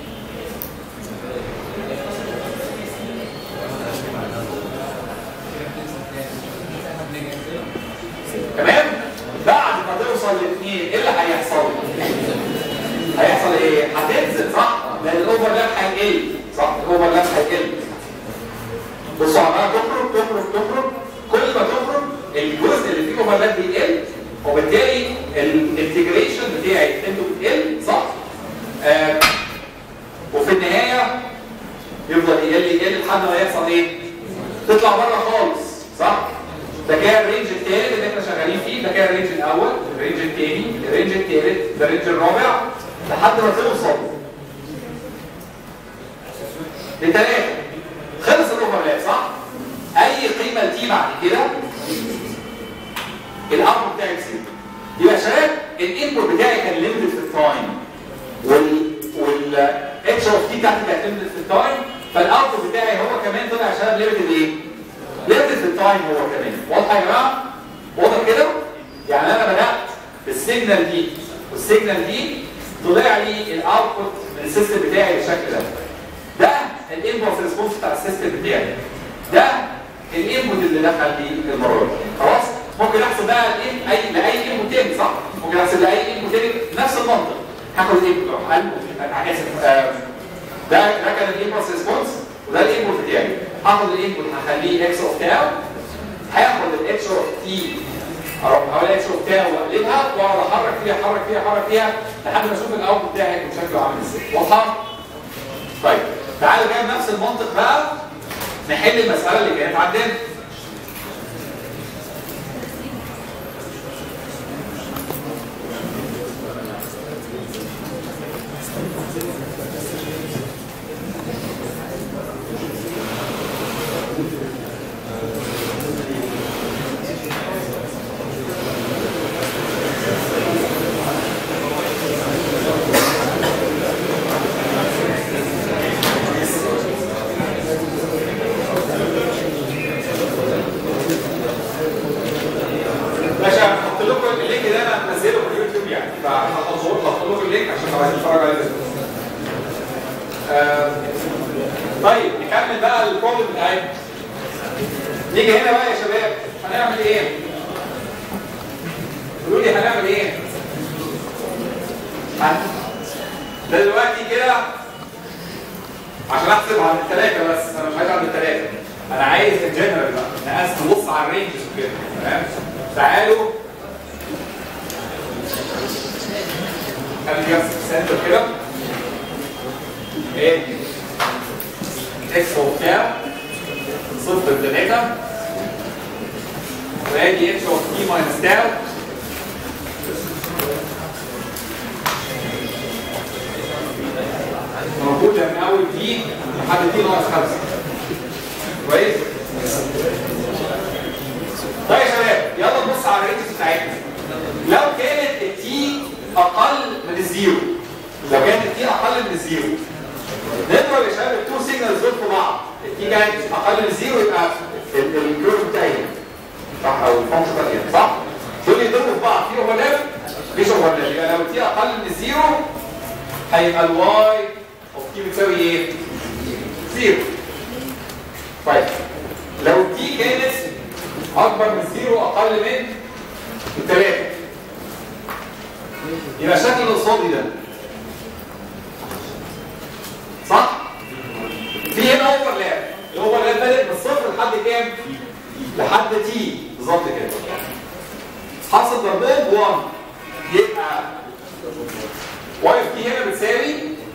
S1: تمام بعد ما توصل لاثنين ايه اللي هيحصل هيحصل ايه هتنزل صح لان الاوفرلاب هيقل صح الاوفرلاب هيقل بصوا عماله تخرج تخرج تخرج كل ما تخرج الجزء اللي فيه اوفرلاب بيقل وبالتالي الانتجريشن بتاعي انتوا بتقل صح؟ آه وفي النهايه يفضل يقل يقل لحد ما يحصل ايه؟ تطلع بره خالص صح؟ ده كده الرينج الثالث اللي احنا شغالين فيه ده كده الرينج الاول الرينج الثاني الرينج الثالث ده الرينج الرابع لحد ما توصل لثلاثه خلص الاوفرلاب صح؟ اي قيمه لتي بعد كده الاوتبوت بتاعي بزيرو يبقى يا شباب الانبوت بتاعي كان ليميتد في التايم وال وال اتش اوف تي بتاعتي كانت ليميتد في التايم فالاوتبوت بتاعي هو كمان طلع يا شباب ليميتد ايه؟ ليميتد في التايم هو كمان واضحه يا جماعه؟ واضح كده؟ يعني انا بدات بالسيجنال دي والسيجنال دي طلع لي الاوتبوت من السيستم بتاعي بالشكل ده ده الانبوت ريسبونس بتاع السيستم بتاعي ده الانبوت اللي دخل لي المره دي خلاص ممكن احسب بقى الايه اي لاي انبوت تاني صح ممكن احسب لاي انبوت تاني نفس المنطق هاخد الانبوت حل انا اسف آه، ده ده كان الانبوت ريسبونس وده الانبوت بتاعي هاخد الانبوت هخليه اكس اوف تاو هاخد الاتش اوف تي اروح احول الاتش اوف تاو واقلبها واقعد احرك فيها احرك فيها احرك فيها لحد ما اشوف الاوتبوت بتاعي هيكون شكله عامل ازاي واضحه؟ طيب تعالوا بقى بنفس المنطق بقى نحل المسألة اللي كانت عندنا باشا هحط لكم اللينك ده انا منزله في اليوتيوب يعني فهحط لكم اللينك عشان لو عايزين تتفرجوا عليه دلوقتي. آه، طيب نكمل بقى البروبلم بتاعتنا نيجي هنا بقى يا شباب هنعمل ايه؟ قولوا لي هنعمل ايه؟ هن- ده دلوقتي كده عشان احسب عن الثلاثه بس انا مش عايز عن الثلاثه انا عايز الجنرال بقى نقاس نبص على الرينجز وكده تمام تعالوا خلي بس سنتر كده ايه اكس وبتاع صفر لثلاثة وادي اتش اوف تي ماينس تاو موجود من اول تي لحد تي ناقص خمسة كويس؟ طيب يا شباب يلا نبص على الرينجز بتاعتنا لو كانت التي اقل من الزيرو لو كانت التي اقل من الزيرو نضرب يا شباب التو سيجنالز دول في بعض التي كانت اقل من الزيرو يبقى ال- الكيرف بتاعي هنا. صح او الفانكشن بتاعي هنا، صح دول يضربوا في بعض في اوفرلاب مفيش اوفرلاب يبقى لو التي اقل من الزيرو هيبقى الواي اوف تي بتساوي ايه؟ زيرو طيب لو دي كانت اكبر من زيرو اقل من الثلاثه يبقى الشكل اللي قصادي ده صح؟ في هنا اوفرلاب الاوفرلاب بادئ من الصفر لحد كام؟ لحد تي بالظبط كده حاصل ضربهم 1 يبقى واي اوف تي هنا بتساوي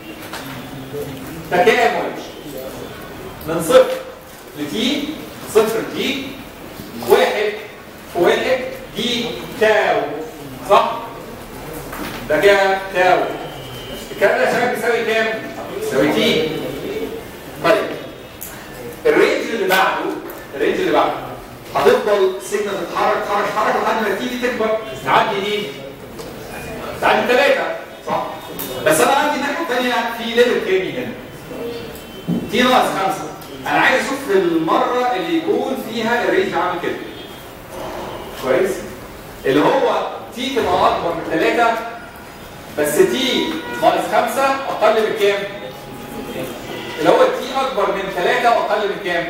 S1: تكامل من صفر لتي صفر تي واحد في واحد دي تاو صح؟ ده كده تاو الكلام ده يا شباب بيساوي كام؟ بيساوي تي طيب الرينج اللي بعده الرينج اللي بعده هتفضل سيجنال تتحرك تتحرك تتحرك لحد ما تيجي تكبر تعدي دي تعدي ثلاثة صح؟ بس انا عندي الناحية الثانية في ليفل تاني هنا تي ناقص خمسة انا عايز اشوف في المرة اللي يكون فيها الرينج عامل كده كويس اللي هو تي تبقى اكبر من ثلاثة بس تي ناقص خمسة اقل من كام؟ اللي هو تي اكبر من ثلاثة واقل من كام؟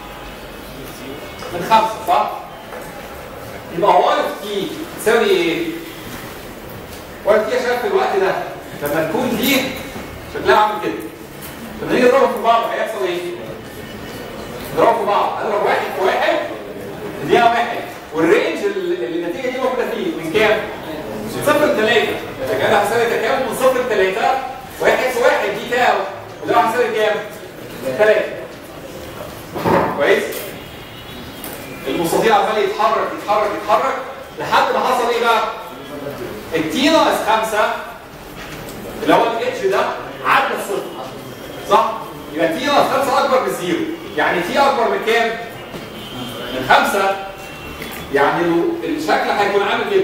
S1: من خمسة صح؟ يبقى واي اوف تي تساوي ايه؟ واي اوف تي يا شباب في الوقت ده لما تكون دي شكلها عامل كده لما نيجي نضربهم في بعض هيحصل ايه؟ نضربهم في بعض هنضرب واحد في واحد اديها واحد والرينج اللي اللي النتيجه دي موجوده فيه من كام؟ من صفر لثلاثه اذا كان هساوي تكامل من صفر لثلاثه واحد في واحد دي تاو اللي هو هساوي كام؟ ثلاثه كويس؟ المستطيل عمال يتحرك يتحرك يتحرك لحد ما حصل ايه بقى؟ التي ناقص خمسه اللي هو الاتش ده عدى الصفر صح؟ يبقى تي ناقص خمسه اكبر من زيرو يعني تي اكبر من كام؟ من خمسه يعني لو- الشكل هيكون عامل كده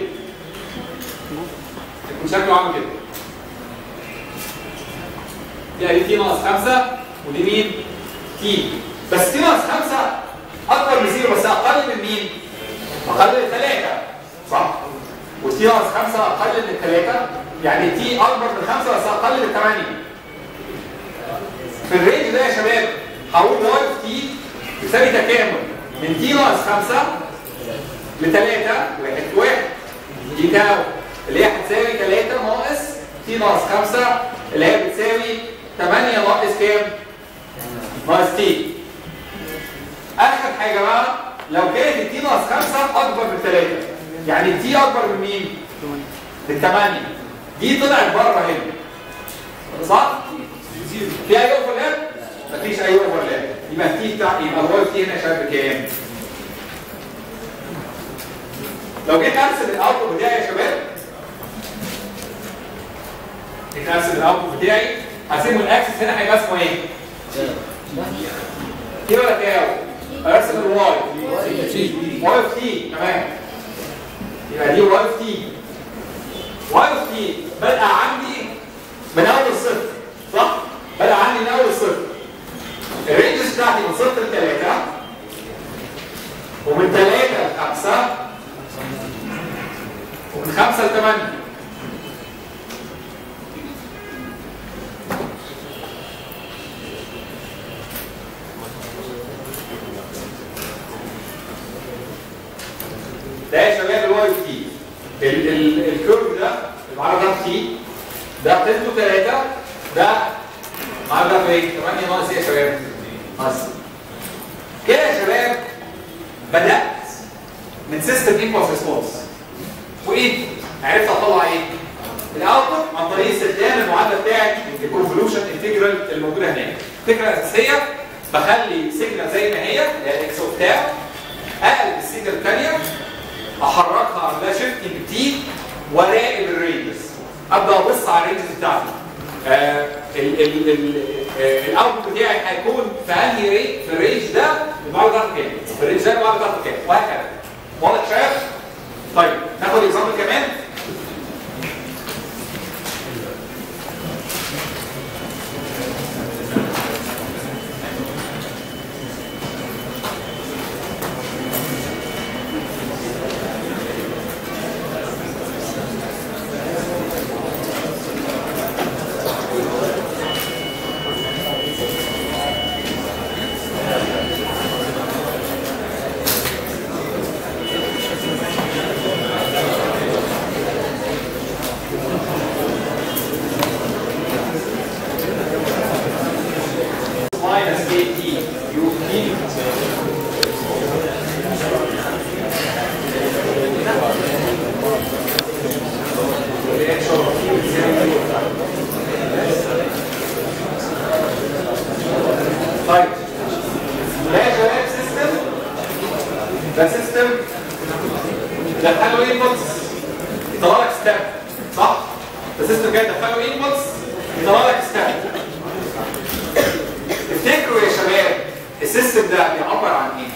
S1: هيكون شكله عامل كده دي ادي تي ناقص خمسه ودي مين؟ تي بس تي ناقص خمسه اكبر من زيرو بس اقل من مين؟ اقل من ثلاثه صح؟ والتي ناقص خمسه اقل من ثلاثه يعني تي اكبر من خمسه بس اقل من ثمانيه في الرينج ده يا شباب هقول واي في تي يساوي تكامل من تي ناقص خمسه لثلاثه واحد في واحد دي تاو اللي هي هتساوي 3 ناقص تي ناقص 5 اللي هي بتساوي 8 ناقص كام؟ ناقص تي اخر حاجه بقى لو كانت التي ناقص 5 اكبر من 3 يعني التي اكبر من مين؟ من 8 دي طلعت بره هنا صح؟ في اي اوفرلاب؟ مفيش اي اوفرلاب يبقى التي بتاع يبقى الواي تي هنا شبه بكام؟ لو جيت ارسم الاوتبوت بتاعي يا شباب جيت ارسم الاوتبوت بتاعي هرسمه الاكسس هنا هيبقى اسمه ايه؟ كده ولا كاو؟ ارسم الواي واي اوف تي تمام يبقى دي واي اوف تي واي اوف تي بدأ عندي من اول صفر صح؟ بدأ عندي من اول صفر الرينجز بتاعتي من صفر لثلاثة ومن ثلاثة لخمسة ومن خمسة لثمانية ده يا شباب الواي تي الكيرف ده المعرض تي ده قيمته 3 ده معرض ايه 8 ناقص ايه يا شباب ناقص كده يا شباب بدات من سيستم ايكوالز ريسبونس وايه عرفت اطلع ايه الاوتبوت عن طريق استخدام المعادله بتاعت الكونفولوشن انتجرال الموجوده هناك الفكره الاساسيه بخلي سيجنال زي ما هي اللي هي الاكس اوف تاو اقلب السيجنال الثانيه احركها اعملها شيفتنج تي وراقب الرينجز ابدا ابص على الرينجز بتاعتي آه ال- ال- ال- آه، الاوتبوت بتاعي هيكون في انهي ريت في الرينج ده المعادله بتاعته كام في الرينج ده المعادله بتاعته كام وهكذا واضح يا شباب طيب ناخد اكزامبل كمان minus kt u t طيب ده يا شباب سيستم ده سيستم دخلوا انبوتس يطلع لك ستاب صح؟ ده سيستم جاي دخلوا انبوتس يطلع لك ستاب تفتكروا يا شباب السيستم ده بيعبر عن ايه؟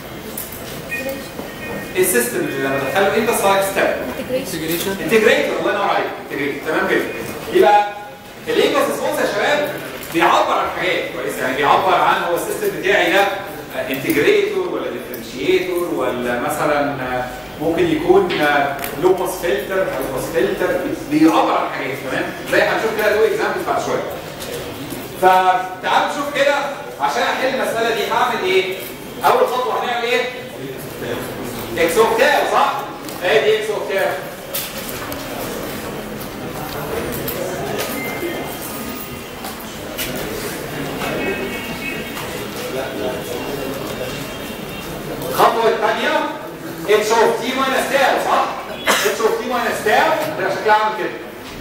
S1: ايه السيستم اللي لما دخله ايه بس لايك ستيب؟ انتجريتور الله ينور عليك انتجريتور تمام كده يبقى الايكوس ريسبونس يا شباب بيعبر عن حاجات كويس يعني بيعبر عن هو السيستم بتاعي ده انتجريتور ولا ديفرنشيتور ولا مثلا آه، ممكن يكون لو باس فلتر او باس فلتر بيعبر عن حاجات تمام زي هنشوف كده له اكزامبل بعد شويه فتعالوا نشوف كده عشان احل المساله دي هعمل ايه؟ اول خطوه هنعمل ايه؟ اكس اوكتاف صح؟ ادي اكس اوكتاف الخطوه الثانيه اتش اوف شكلها عامل كده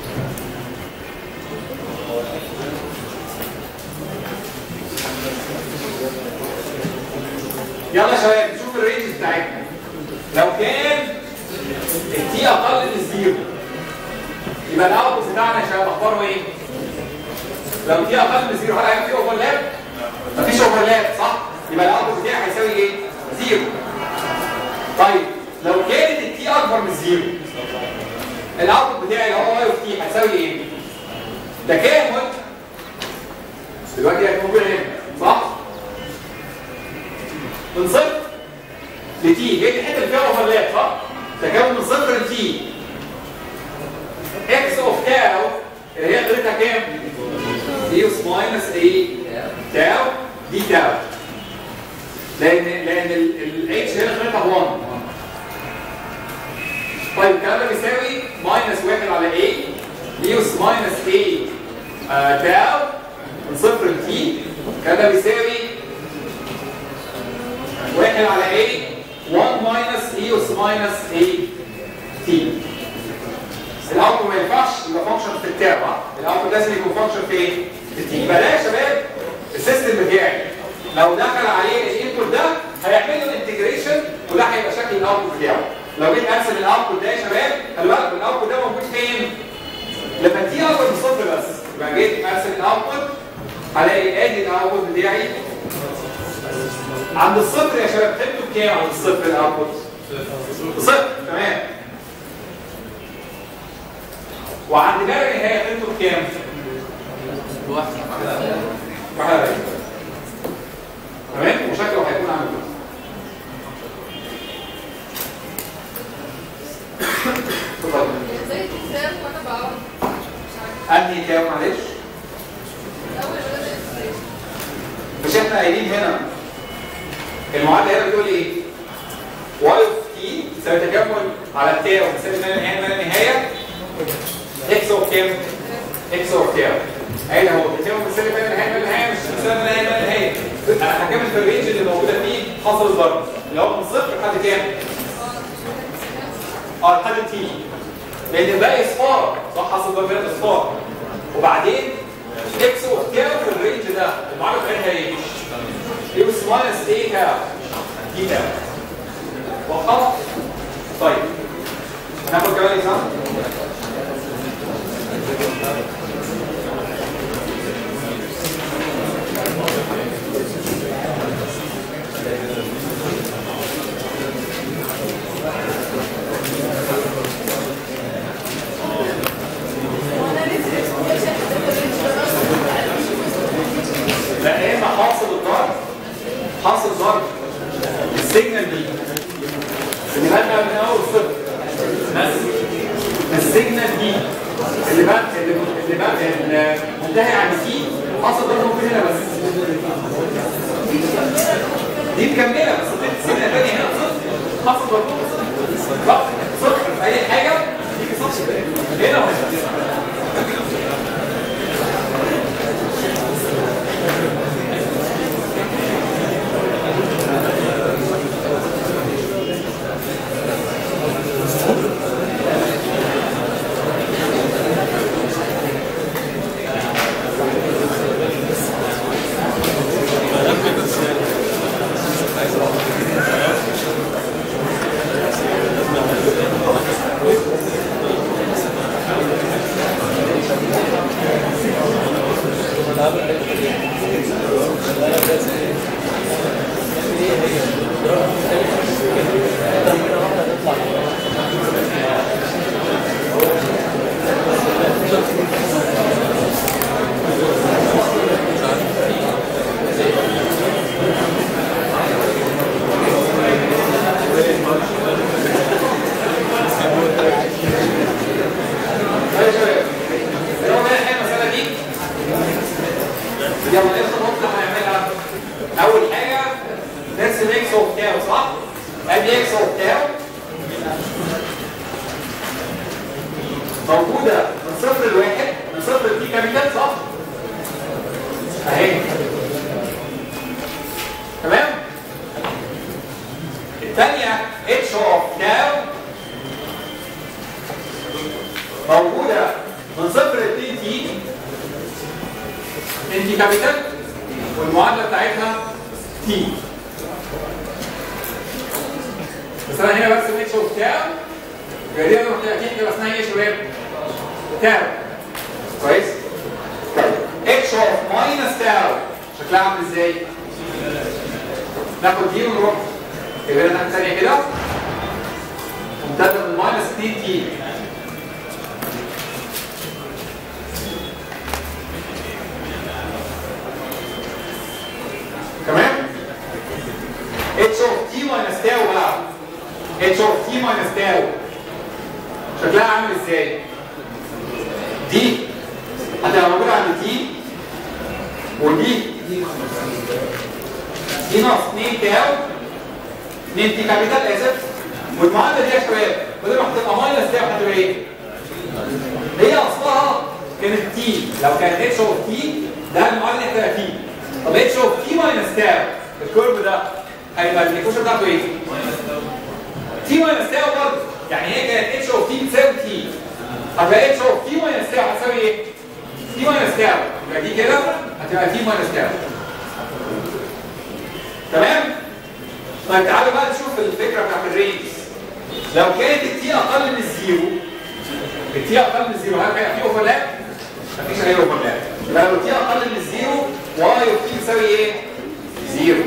S1: يلا يا شباب نشوف الرينج بتاعتنا لو كان التي اقل من الزيرو يبقى الاوتبوت بتاعنا يا شباب اخباره ايه؟ لو تي اقل من الزيرو هل هيبقى في اوفرلاب؟ مفيش اوفرلاب صح؟ يبقى الاوتبوت بتاعي هيساوي ايه؟ زيرو طيب لو كانت التي اكبر من زيرو الاوتبوت بتاعي اللي هو واي اوف تي هيساوي ايه؟ ده كام قلت؟ دلوقتي هيكون موجود هنا صح؟ من صفر لتي هي دي الحته اللي فيها اوفرلاب صح؟ تكون من صفر لتي اكس اوف تاو اللي هي قيمتها كام؟ دي اس ماينس ايه؟ تاو دي تاو لان لان الاتش هنا قيمتها 1 طيب الكلام ده بيساوي ماينس 1 على ايه؟ دي اس ماينس ايه؟ آه تاو من صفر لتي الكلام ده بيساوي 1 على ايه 1 ماينس اي اس ماينس ايه تي الاوتبوت ما ينفعش يبقى فانكشن في التاب الاوتبوت لازم يكون فانكشن في ايه في التي يبقى ده يا شباب السيستم بتاعي لو دخل عليه الانبوت ده هيعمل له انتجريشن وده هيبقى شكل الاوتبوت بتاعه لو جيت ارسم الاوتبوت ده يا شباب خلي بالك الاوتبوت ده موجود فين لما تي اكبر من صفر بس يبقى جيت ارسم الاوتبوت هلاقي ادي الاوتبوت بتاعي عند الصفر يا شباب قيمته بكام عند الصفر الاوتبوت؟ صفر تمام وعند باب النهايه قيمته بكام؟ واحد واحد على تمام وشكله هيكون عامل كده اتفضل
S4: زي الكتاب وانا بقعد مش عارفه
S1: انهي كام معلش؟
S4: اول ولا ازاي
S1: مش احنا قايلين هنا المعادله هنا بتقول ايه؟ واي اوف تي تساوي تكامل على تاو بتساوي ما لا نهايه ما لا نهايه اكس اوف كام؟ اكس اوف تاو قايل اهو تكامل بتساوي ما لا نهايه ما لا نهايه مش بتساوي ما لا نهايه ما لا نهايه انا هكمل في الرينج اللي موجوده فيه حصل الضرب اللي هو من صفر لحد كام؟ اه لحد تي لان الباقي اصفار صح حصل ضرب هنا اصفار وبعدين اكس اوف تاو في الرينج ده المعادله بتاعتها ايه؟ يبقى ماينس ايه تاو دي تاو واضحه؟ طيب هناخد كمان اكزامبل
S4: وانا لسه اكسبريشن
S1: لا يا اما حاصل الضرب حاصل ضرب السيجنال دي اللي بادئه من اول صفر بس السيجنال دي اللي بقى اللي اللي بقى المنتهي عن سي حاصل ضرب ممكن هنا بس دي مكمله بس السيجنال الثانيه هنا صفر حاصل ضرب صفر صفر في اي حاجه يجي صفر هنا وهنا طيب يا شباب يلا بقى الحين المسألة دي يلا ايه الخطوات اللي هنعملها؟ أول حاجة نرسم اكس اوف تاو صح؟ ادي اكس اوف تاو موجودة من صفر لواحد من صفر لتي كابيتال صح؟ اهي تمام؟ الثانية اتش اوف تاو تي كابيتال والمعادله بتاعتها تي بس انا هنا برسم اتش اوف تاو يبقى دي انا محتاج تبقى اسمها ايه يا شباب؟ تاو كويس؟ طيب اتش اوف ماينس تاو شكلها عامل ازاي؟ ناخد دي ونروح يبقى لنا ثانيه كده ممتده من ماينس 2 تي تمام؟ اتش اوف تي ماينس تاو بقى اتش اوف تي ماينس تاو شكلها عامل ازاي؟ دي هتبقى موجوده عند تي ودي دي ناقص 2 تاو 2 تي كابيتال اسف والمعادله دي يا شباب بدل ما هتبقى ماينس تاو هتبقى ايه؟ هي اصلها كانت تي لو كانت اتش اوف تي ده المعادله دي هتبقى تي طب اتش اوف تي ماينس تاو الكيرف ده هيبقى الايكويشن بتاعته ايه؟ تي ماينس تاو برضه يعني هي كانت اتش اوف تي بتساوي تي هتبقى اتش اوف تي ماينس تاو هتساوي ايه؟ تي ماينس تاو يبقى دي كده هتبقى تي ماينس تاو تمام؟ طيب تعالوا بقى نشوف الفكره بتاعت الرينج لو كانت التي اقل من الزيرو التي اقل من الزيرو هل كان في اوفرلاب؟ مفيش اي اوفرلاب يبقى لو التي اقل من الزيرو واي اوف تي بتساوي ايه؟ زيرو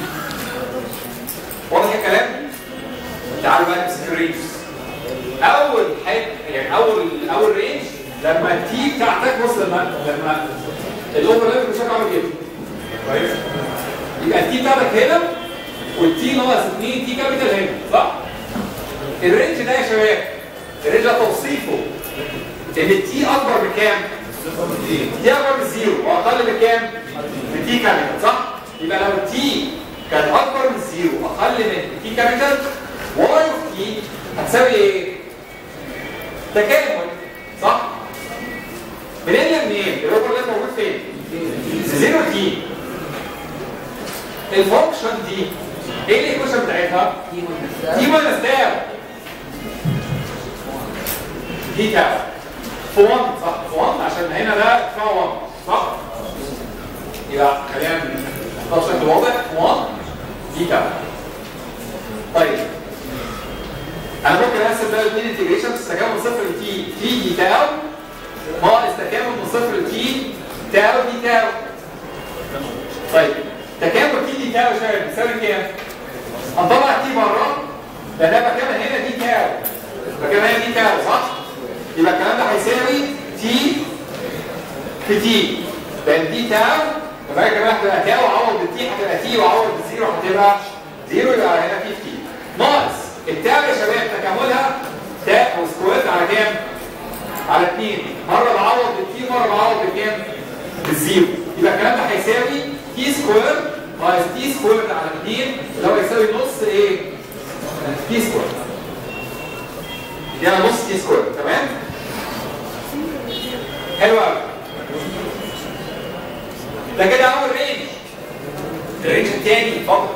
S1: واضح الكلام؟ تعالوا بقى نمسك الرينج اول حاجه يعني اول اول رينج لما التي بتاعتك بص لما لما الاوفرلاب بشكل عامل كده كويس؟ يبقى التي بتاعتك هنا والتي ناقص 2 تي كابيتال هنا صح؟ الرينج ده يا شباب الرينج ده توصيفه ان التي اكبر من كام؟ تي اكبر من زيرو واقل من كام؟ من تي كابيتال صح؟ يبقى لو التي كان اكبر من زيرو اقل من تي كابيتال واي اوف تي هتساوي ايه؟ تكامل صح؟ منين لمنين؟ الاوفرلاب موجود فين؟ زيرو تي الفانكشن دي ايه الايكويشن بتاعتها؟ تي ماينس تاو دي تاو في 1 صح في 1 عشان هنا ده ارتفاع 1 صح؟ يبقى خلينا نحطها بشكل واضح 1 دي تاو طيب انا ممكن احسب بقى الاثنين انتجريشن بس تكامل من صفر لتي تي دي تاو ناقص تكامل من صفر لتي تاو دي تاو طيب تكامل تي دي تاو يا شباب بيساوي كام؟ هنطلع تي بره لان انا بكامل هنا دي تاو بكامل هنا دي تاو صح؟ يبقى الكلام ده هيساوي تي في تي لان دي تاو يبقى كمان هتبقى تاو وعوض بالتي هتبقى تي وعوض بالزيرو هتبقى زيرو يبقى هنا في تي ناقص التاو يا شباب تكاملها تاء وسكويرت على كام؟ على 2 مره بعوض بالتي مره بعوض بكام؟ بالزيرو يبقى الكلام ده هيساوي تي سكوير ناقص تي سكوير على 2 اللي هو يساوي نص ايه؟ تي سكوير دي انا نص تي سكوير تمام؟ حلو قوي ده كده اول رينج الرينج الثاني فقط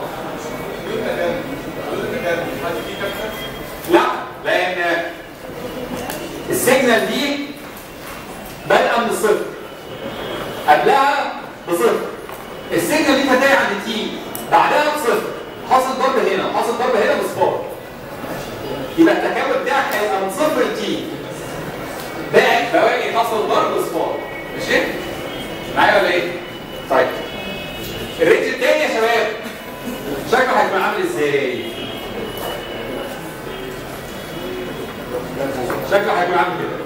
S1: لا لان السيجنال دي بادئه من الصفر قبلها بصفر السيجنال دي هتلاقي عند تي بعدها بصفر حاصل ضرب هنا حاصل ضرب هنا بصفار يبقى التكامل بتاعك هيبقى من صفر لتي باقي بواقي حاصل ضرب بصفار ماشي؟ معايا ولا ايه؟ طيب الرينج التاني يا شباب شكله هيكون عامل ازاي؟ شكله هيكون عامل كده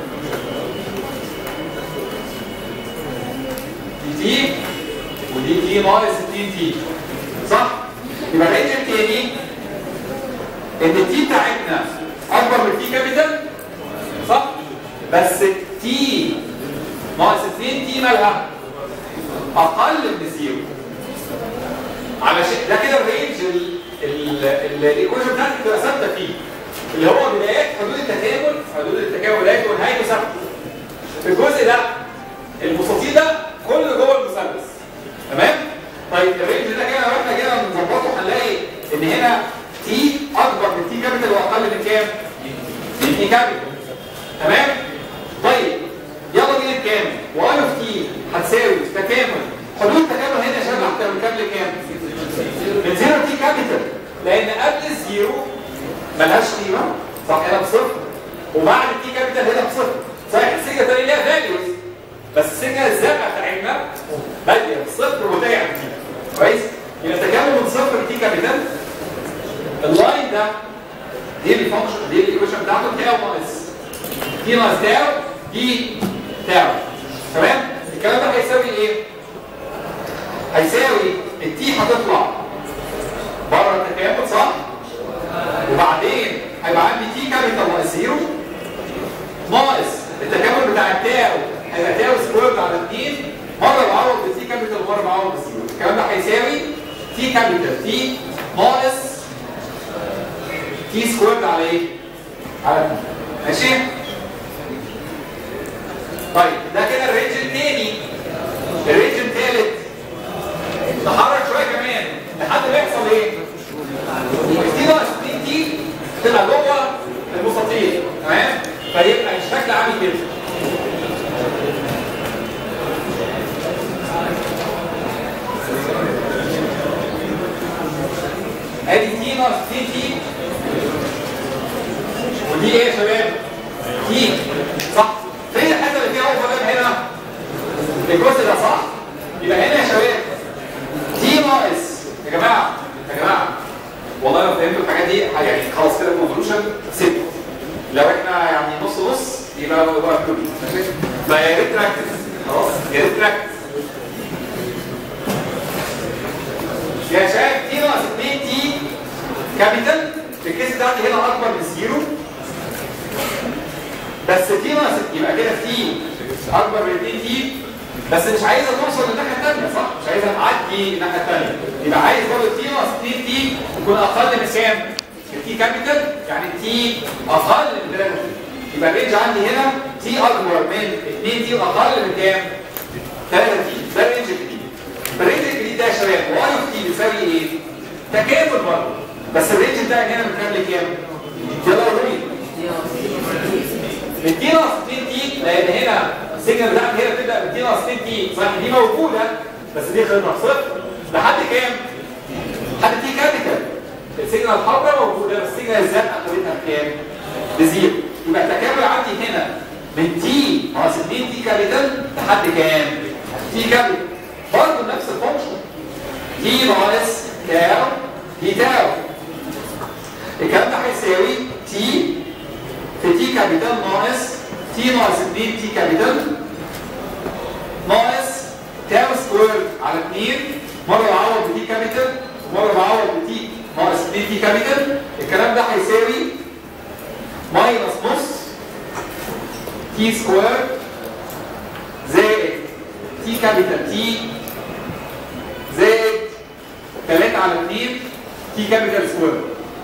S1: دي تي ودي تي ناقص 2 تي صح؟ يبقى الرينج التاني ان التي بتاعتنا اكبر من تي كابيتال صح؟ بس تي ناقص 2 تي مالها؟ اقل من الزيرو علشان ده كده الرينج الايكويشن بتاعتك تبقى ثابته فيه اللي هو بدايات حدود التكامل حدود التكاملات ونهايته ثابته في الجزء ده المستطيل ده كله جوه المثلث تمام طيب الرينج ده كده لو احنا كده بنظبطه هنلاقي ان هنا تي اكبر من تي كابيتال واقل من كام؟ من تي كابيتال تمام طيب يلا بينا نكمل واي اوف تي هتساوي تكامل حدود التكامل هنا يا شباب اكتر من كام لكام؟ من زيرو تي كابيتال لان قبل الزيرو ملهاش قيمه صح هنا بصفر وبعد التي كابيتال هنا بصفر صحيح السيجا تاني ليها فاليوز بس السيجا الزرقاء بتاعتنا باديه بصفر وضيع تي كويس؟ يبقى التكامل من صفر لتي كابيتال اللاين ده دي الفانكشن دي الايكويشن بتاعته تاو ناقص دي ناقص تاو دي تاو تمام؟ الكلام ده هيساوي ايه؟ هيساوي التي هتطلع بره التكامل صح؟ وبعدين هيبقى عندي تي كابيتال ناقص زيرو ناقص التكامل بتاع التاو هيبقى تاو سكويرد على 2 مره بعوض بتي كابيتال ومره بعوض بزيرو الكلام ده هيساوي تي كابيتال تي ناقص تي سكويرد على ايه؟ على 2 ماشي؟ طيب ده كده الرينج الثاني الرينج الثالث نحرك شويه كمان لحد ما يحصل ايه؟ دي ناقص 2 دي تبقى جوه المستطيل تمام؟ فيبقى الشكل عامل كده ادي تي ناقص 2 تي ودي ايه يا شباب؟ تي صح؟ فين الحته اللي فيها اوفر هنا؟ الجزء ده صح؟ يبقى هنا يا شباب تي ناقص يا جماعه يا جماعه والله لو فهمتوا الحاجات دي يعني خلاص كده الكونكلوجن ست لو احنا يعني نص نص يبقى يبقى مكتوب ماشي فيا ريت تركز خلاص يا ريت تركز يا شباب تي ناقص 2 تي كابيتال الكيس بتاعتي هنا اكبر من زيرو بس تي ناقص يبقى كده تي اكبر من 2 تي بس مش عايزه توصل للناحيه الثانيه صح؟ مش عايزه تعدي الناحيه الثانيه يبقى عايز برضه تي ناقص 2 تي يكون اقل من كام؟ التي كابيتال يعني تي اقل من 3 تي يبقى الرينج عندي هنا تي اكبر من 2 تي واقل من كام؟ 3 تي ده الرينج الجديد الرينج الجديد ده يا شباب واي اوف تي بيساوي ايه؟ تكامل برضه بس الرينج بتاعي هنا من كام لكام؟ يلا قولوا من تي ناقص 2 تي لان هنا السيجنال بتاعتي هنا بتبدا من تي ناقص 2 تي صح دي موجوده بس دي خدمه صفر لحد كام؟ لحد تي كابيتال السيجنال الحمراء موجوده بس السيجنال الزرقاء قيمتها بكام؟ بزيرو يبقى التكامل عندي هنا من تي ناقص 2 تي كابيتال لحد كام؟ تي كابيتال برضه نفس الفانكشن تي ناقص تاو دي تاو الكلام ده هيساوي تي في تي كابيتال ناقص تي ناقص 2 تي كابيتال ناقص تاو سكوير على 2 مره بعوض بتي كابيتال ومره بعوض بتي ناقص 2 تي كابيتال الكلام ده هيساوي ماينس نص تي سكوير زائد تي كابيتال تي زائد 3 على 2 تي كابيتال سكوير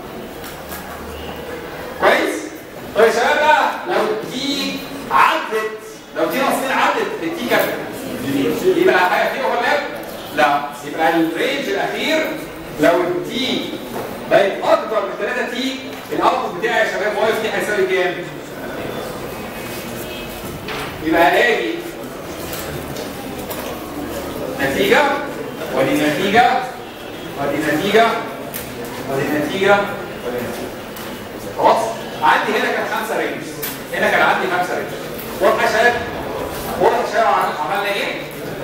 S1: كويس؟ طيب يا شباب بقى لو تي عدت لو تي ناقص 2 عدت التي كابيتال يبقى حاجه فيه اوفرلاب؟ لا يبقى الرينج الاخير لو التي بقت اكبر من 3 تي الاوتبوت بتاعي يا شباب واي تي هيساوي كام؟ يبقى اجي نتيجه ودي نتيجه ودي نتيجه ودي نتيجه ودي نتيجه خلاص؟ عندي هنا كان خمسه رينج هنا كان عندي خمسه رينج واضحه يا شباب؟ واضحه يا شباب عملنا ايه؟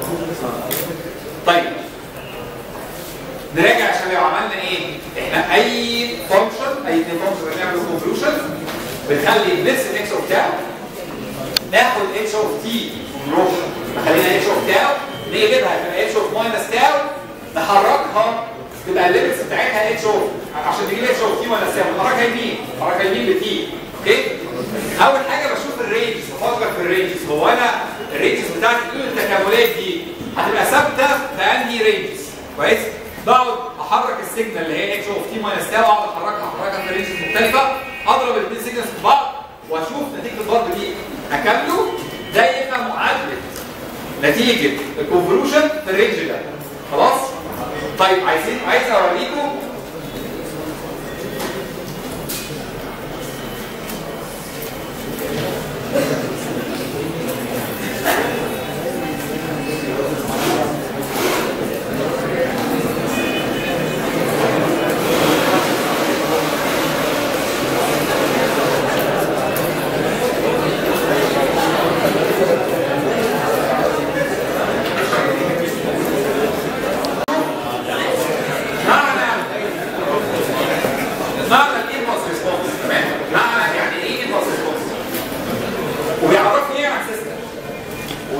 S1: طيب نراجع يا شباب عملنا ايه؟ احنا اي فانكشن اي اثنين فانكشن بنعمل كونفولوشن بنخلي نفس الاكس اوف تاو ناخد اتش اوف تي ونروح خلينا اتش اوف تاو نقلبها تبقى اتش اوف ماينس تاو نحركها تبقى الليمتس بتاعتها اتش اوف عشان تجيب اتش اوف تي ماينس تاو نحركها يمين نحركها يمين بتي اوكي؟ اول حاجه بشوف الرينجز بفكر في الرينجز هو انا الرينجز بتاعتي كل التكاملات دي هتبقى ثابته في انهي رينجز كويس؟ بقعد احرك السيجنال اللي هي اتش اوف تي ماينس تاو اقعد احركها احركها في رينجز مختلفه اضرب الاثنين سيجنالز في بعض واشوف نتيجه الضرب دي اكمله ده يبقى معادله نتيجه الكونفولوشن في الرينج ده خلاص؟ طيب عايزين عايز اوريكم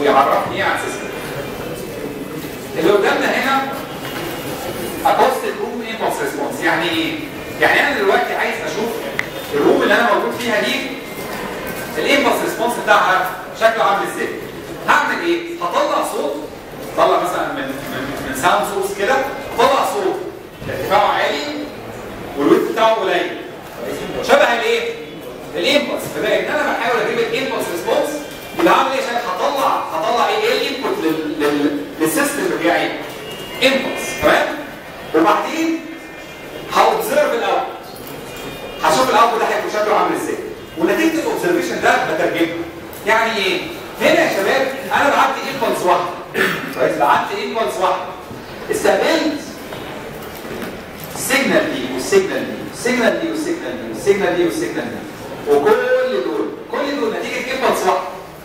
S1: بيعرفني ايه عن سيستم اللي قدامنا هنا اكوستيك روم امبلس ريسبونس يعني ايه؟ يعني انا دلوقتي عايز اشوف الروم اللي انا موجود فيها دي الامبلس ريسبونس بتاعها شكله عامل ازاي؟ هعمل ايه؟ هطلع صوت طلع مثلا من من, من ساوند سورس كده طلع صوت ارتفاعه عالي والويت بتاعه قليل شبه الايه؟ الامبلس فده ان انا بحاول اجيب الامبلس ريسبونس يبقى هعمل ايه عشان هطلع هطلع ايه ايه الانبوت لل- لل- للسيستم بتاعي امبلس تمام وبعدين هاوبزرف الاوتبوت هشوف الاوتبوت ده هيكون شكله عامل ازاي ونتيجه الاوبزرفيشن ده بترجمه يعني ايه هنا يا شباب انا بعت امبلس واحده كويس بعت امبلس واحده استقبلت السيجنال دي والسيجنال دي والسيجنال دي والسيجنال دي والسيجنال دي والسيجنال دي وكل دول كل دول نتيجه امبلس واحده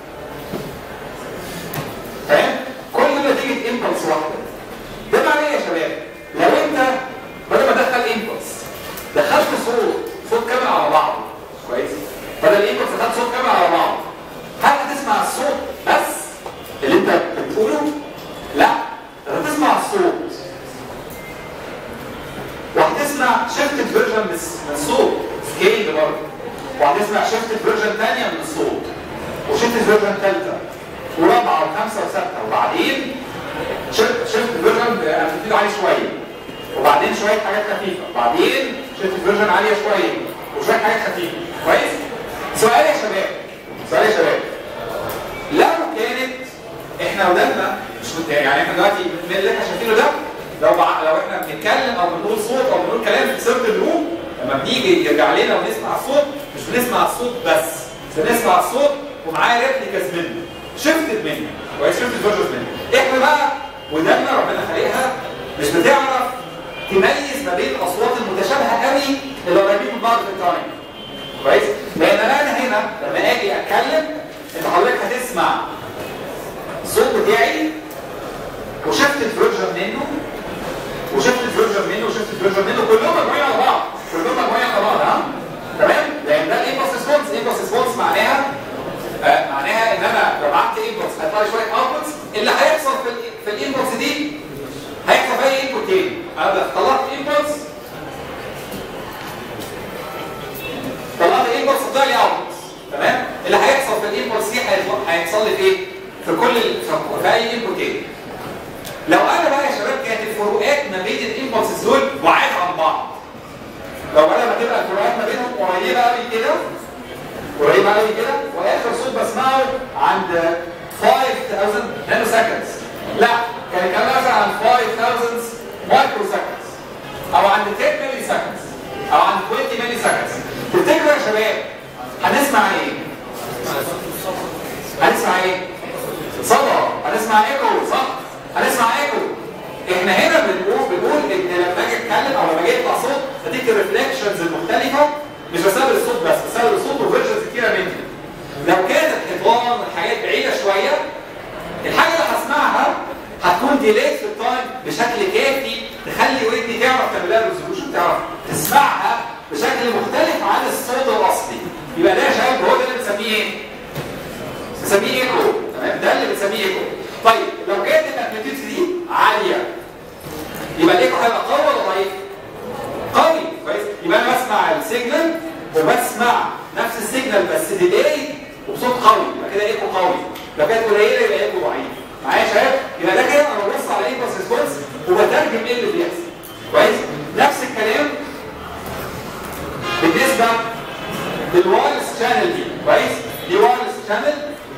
S1: فاهم كل دول نتيجه امبلس واحده ده معناه ايه يا شباب لو انت بدل ما ادخل امبلس دخلت صوت صوت كامل على بعضه كويس بدل الامبلس دخلت صوت كامل على بعضه هل هتسمع الصوت بس اللي انت بتقوله لا انت هتسمع الصوت وهتسمع شيفتد فيرجن من الصوت سكيل برضه وهتسمع شيفتد فيرجن ثانيه من الصوت وشيفتد فيرجن ثالثه ورابعه وخمسه وسته وبعدين شيفت فيرجن امبليتيود عالي شويه وبعدين شويه حاجات خفيفه وبعدين شيفت فيرجن عاليه شويه وشويه حاجات خفيفه كويس سؤال يا شباب سؤال يا شباب لو كانت احنا ودنا مش مت- يعني احنا دلوقتي من اللي احنا شايفينه ده لو بع... لو احنا بنتكلم او بنقول صوت او بنقول كلام في سيرت روم لما بنيجي يرجع لنا ونسمع الصوت مش بنسمع الصوت بس بنسمع الصوت ومعاه ريبليكاز منه شفتت منه كويس شفتت فيرجنز منه احنا بقى ودنا ربنا خلقها مش بتعرف تميز ما بين الاصوات المتشابهه قوي اللي قريبين من بعض في التايم كويس لان انا هنا لما اجي اتكلم انت حضرتك هتسمع الصوت بتاعي وشفت الفيرجن منه وشفت الفيرجن منه وشفت الفيرجن منه كلهم مجموعين على بعض كلهم مجموعين على بعض ها تمام لان ده الامبلس ريسبونس الامبلس ريسبونس معناها آه معناها ان انا لو بعت امبلس هيطلع لي شويه اوتبوتس اللي هيحصل في ال في الامبلس دي هيحصل في اي انبوت تاني انا طلعت امبلس طلعت امبلس طلع لي اوتبوتس تمام اللي هيحصل في الامبلس دي هيطلع- هيحصل لي في ايه في كل ال- في- في اي انبوت تاني لو انا بقى يا شباب كانت الفروقات ما بين الامبلسز دول بعاد عن بعض لو انا ما تبقى الفروقات ما بينهم قريبه قوي كده قريبه قوي كده واخر صوت بسمعه عند 5000 نانو سكندز لا كان الكلام مثلا عن 5000 مايكرو سكندز او عند 10 ملي سكندز او عند 20 ملي سكندز تفتكروا يا شباب هنسمع ايه؟ هنسمع ايه؟ صدى هنسمع ايكو صح؟ هنسمع ايكو احنا هنا بنقول بنقول ان لما اجي اتكلم او لما اجي يطلع صوت نتيجه الريفلكشنز المختلفه مش بسبب الصوت بس بسبب الصوت وفيرجنز كتيره منه لو كانت الحيطان والحاجات بعيده شويه الحاجه اللي هسمعها هتكون ديليت في التايم بشكل كافي تخلي ودني تعرف تعمل لها ريزولوشن تعرف تسمعها بشكل مختلف عن الصوت الاصلي يبقى ده يا شباب هو ده اللي بنسميه ايه؟ بنسميه ايكو تمام ده اللي بنسميه ايكو طيب لو كانت الامبليتيود دي عاليه يبقى الايكو هيبقى قوي ولا ضعيف؟ قوي كويس يبقى انا بسمع السيجنال وبسمع نفس السيجنال بس ديلي وبصوت قوي يبقى كده ايكو قوي لو كانت قليله يبقى ايكو ضعيف معايا يا شباب يبقى ده كده انا ببص على الايكوس ريسبونس وبترجم ايه اللي بيحصل كويس نفس الكلام بالنسبه للوايرلس شانل دي كويس دي وايرلس شانل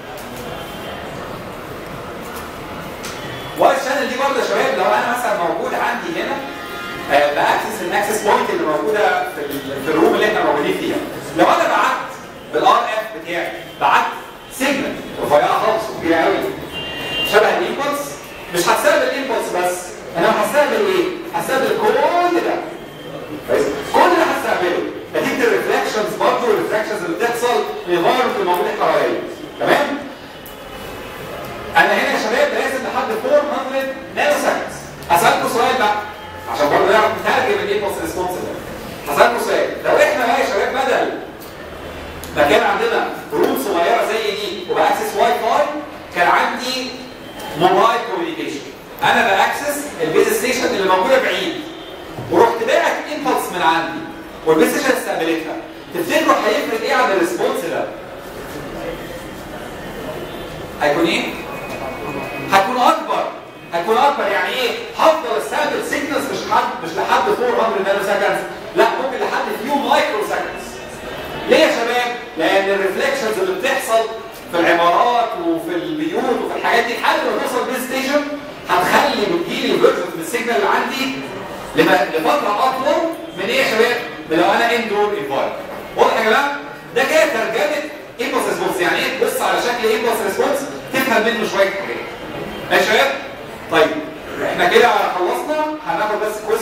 S1: وايرلس شانل دي برضه يا شباب لو انا مثلا موجود عندي هنا آه، باكسس الاكسس بوينت اللي موجوده في ال- في الروم اللي احنا موجودين فيها لو انا بعت بالار اف بتاعي بعت سيجنال رفيعه خالص وكبيره قوي شبه الامبلس مش هستقبل الامبلس بس انا هستقبل ايه؟ هستقبل كل ده كويس؟ كل اللي هستقبله نتيجه الريفلكشنز برضه الريفلكشنز اللي بتحصل الانفايرمنت الموجود حواليا تمام؟ انا هنا يا شباب لازم لحد 400 نانو سكندز هسألكوا سؤال بقى عشان برضه نعرف نترجم الامبلس ريسبونس ده هسألكوا سؤال لو احنا بقى يا شباب بدل ما كان عندنا روم صغيره زي دي وباكسس واي فاي كان عندي موبايل كوميونيكيشن انا باكسس البيز ستيشن اللي موجوده بعيد ورحت باعت امبلس من عندي والبيز ستيشن استقبلتها تفتكروا هيفرق ايه عن الريسبونس ده؟ هيكون ايه؟ هيكون اكبر هيكون اكبر يعني ايه؟ هفضل استقبل سيجنالز مش لحد مش لحد 400 نانو سكندز لا ممكن لحد فيو مايكرو سكندز ليه يا شباب؟ لان الريفلكشنز اللي بتحصل في العمارات وفي البيوت وفي الحاجات دي لحد ما توصل بلاي ستيشن هتخلي بتجيلي فيرجن من السيجنال اللي عندي لما- لفتره اطول من ايه يا شباب؟ من لو انا اندور انفايرمنت واضح يا جماعه؟ ده كده ترجمه امبلس ريسبونس يعني ايه تبص على شكل امبلس ريسبونس تفهم منه شويه حاجات ماشي يا شباب؟ طيب احنا كده خلصنا هناخد بس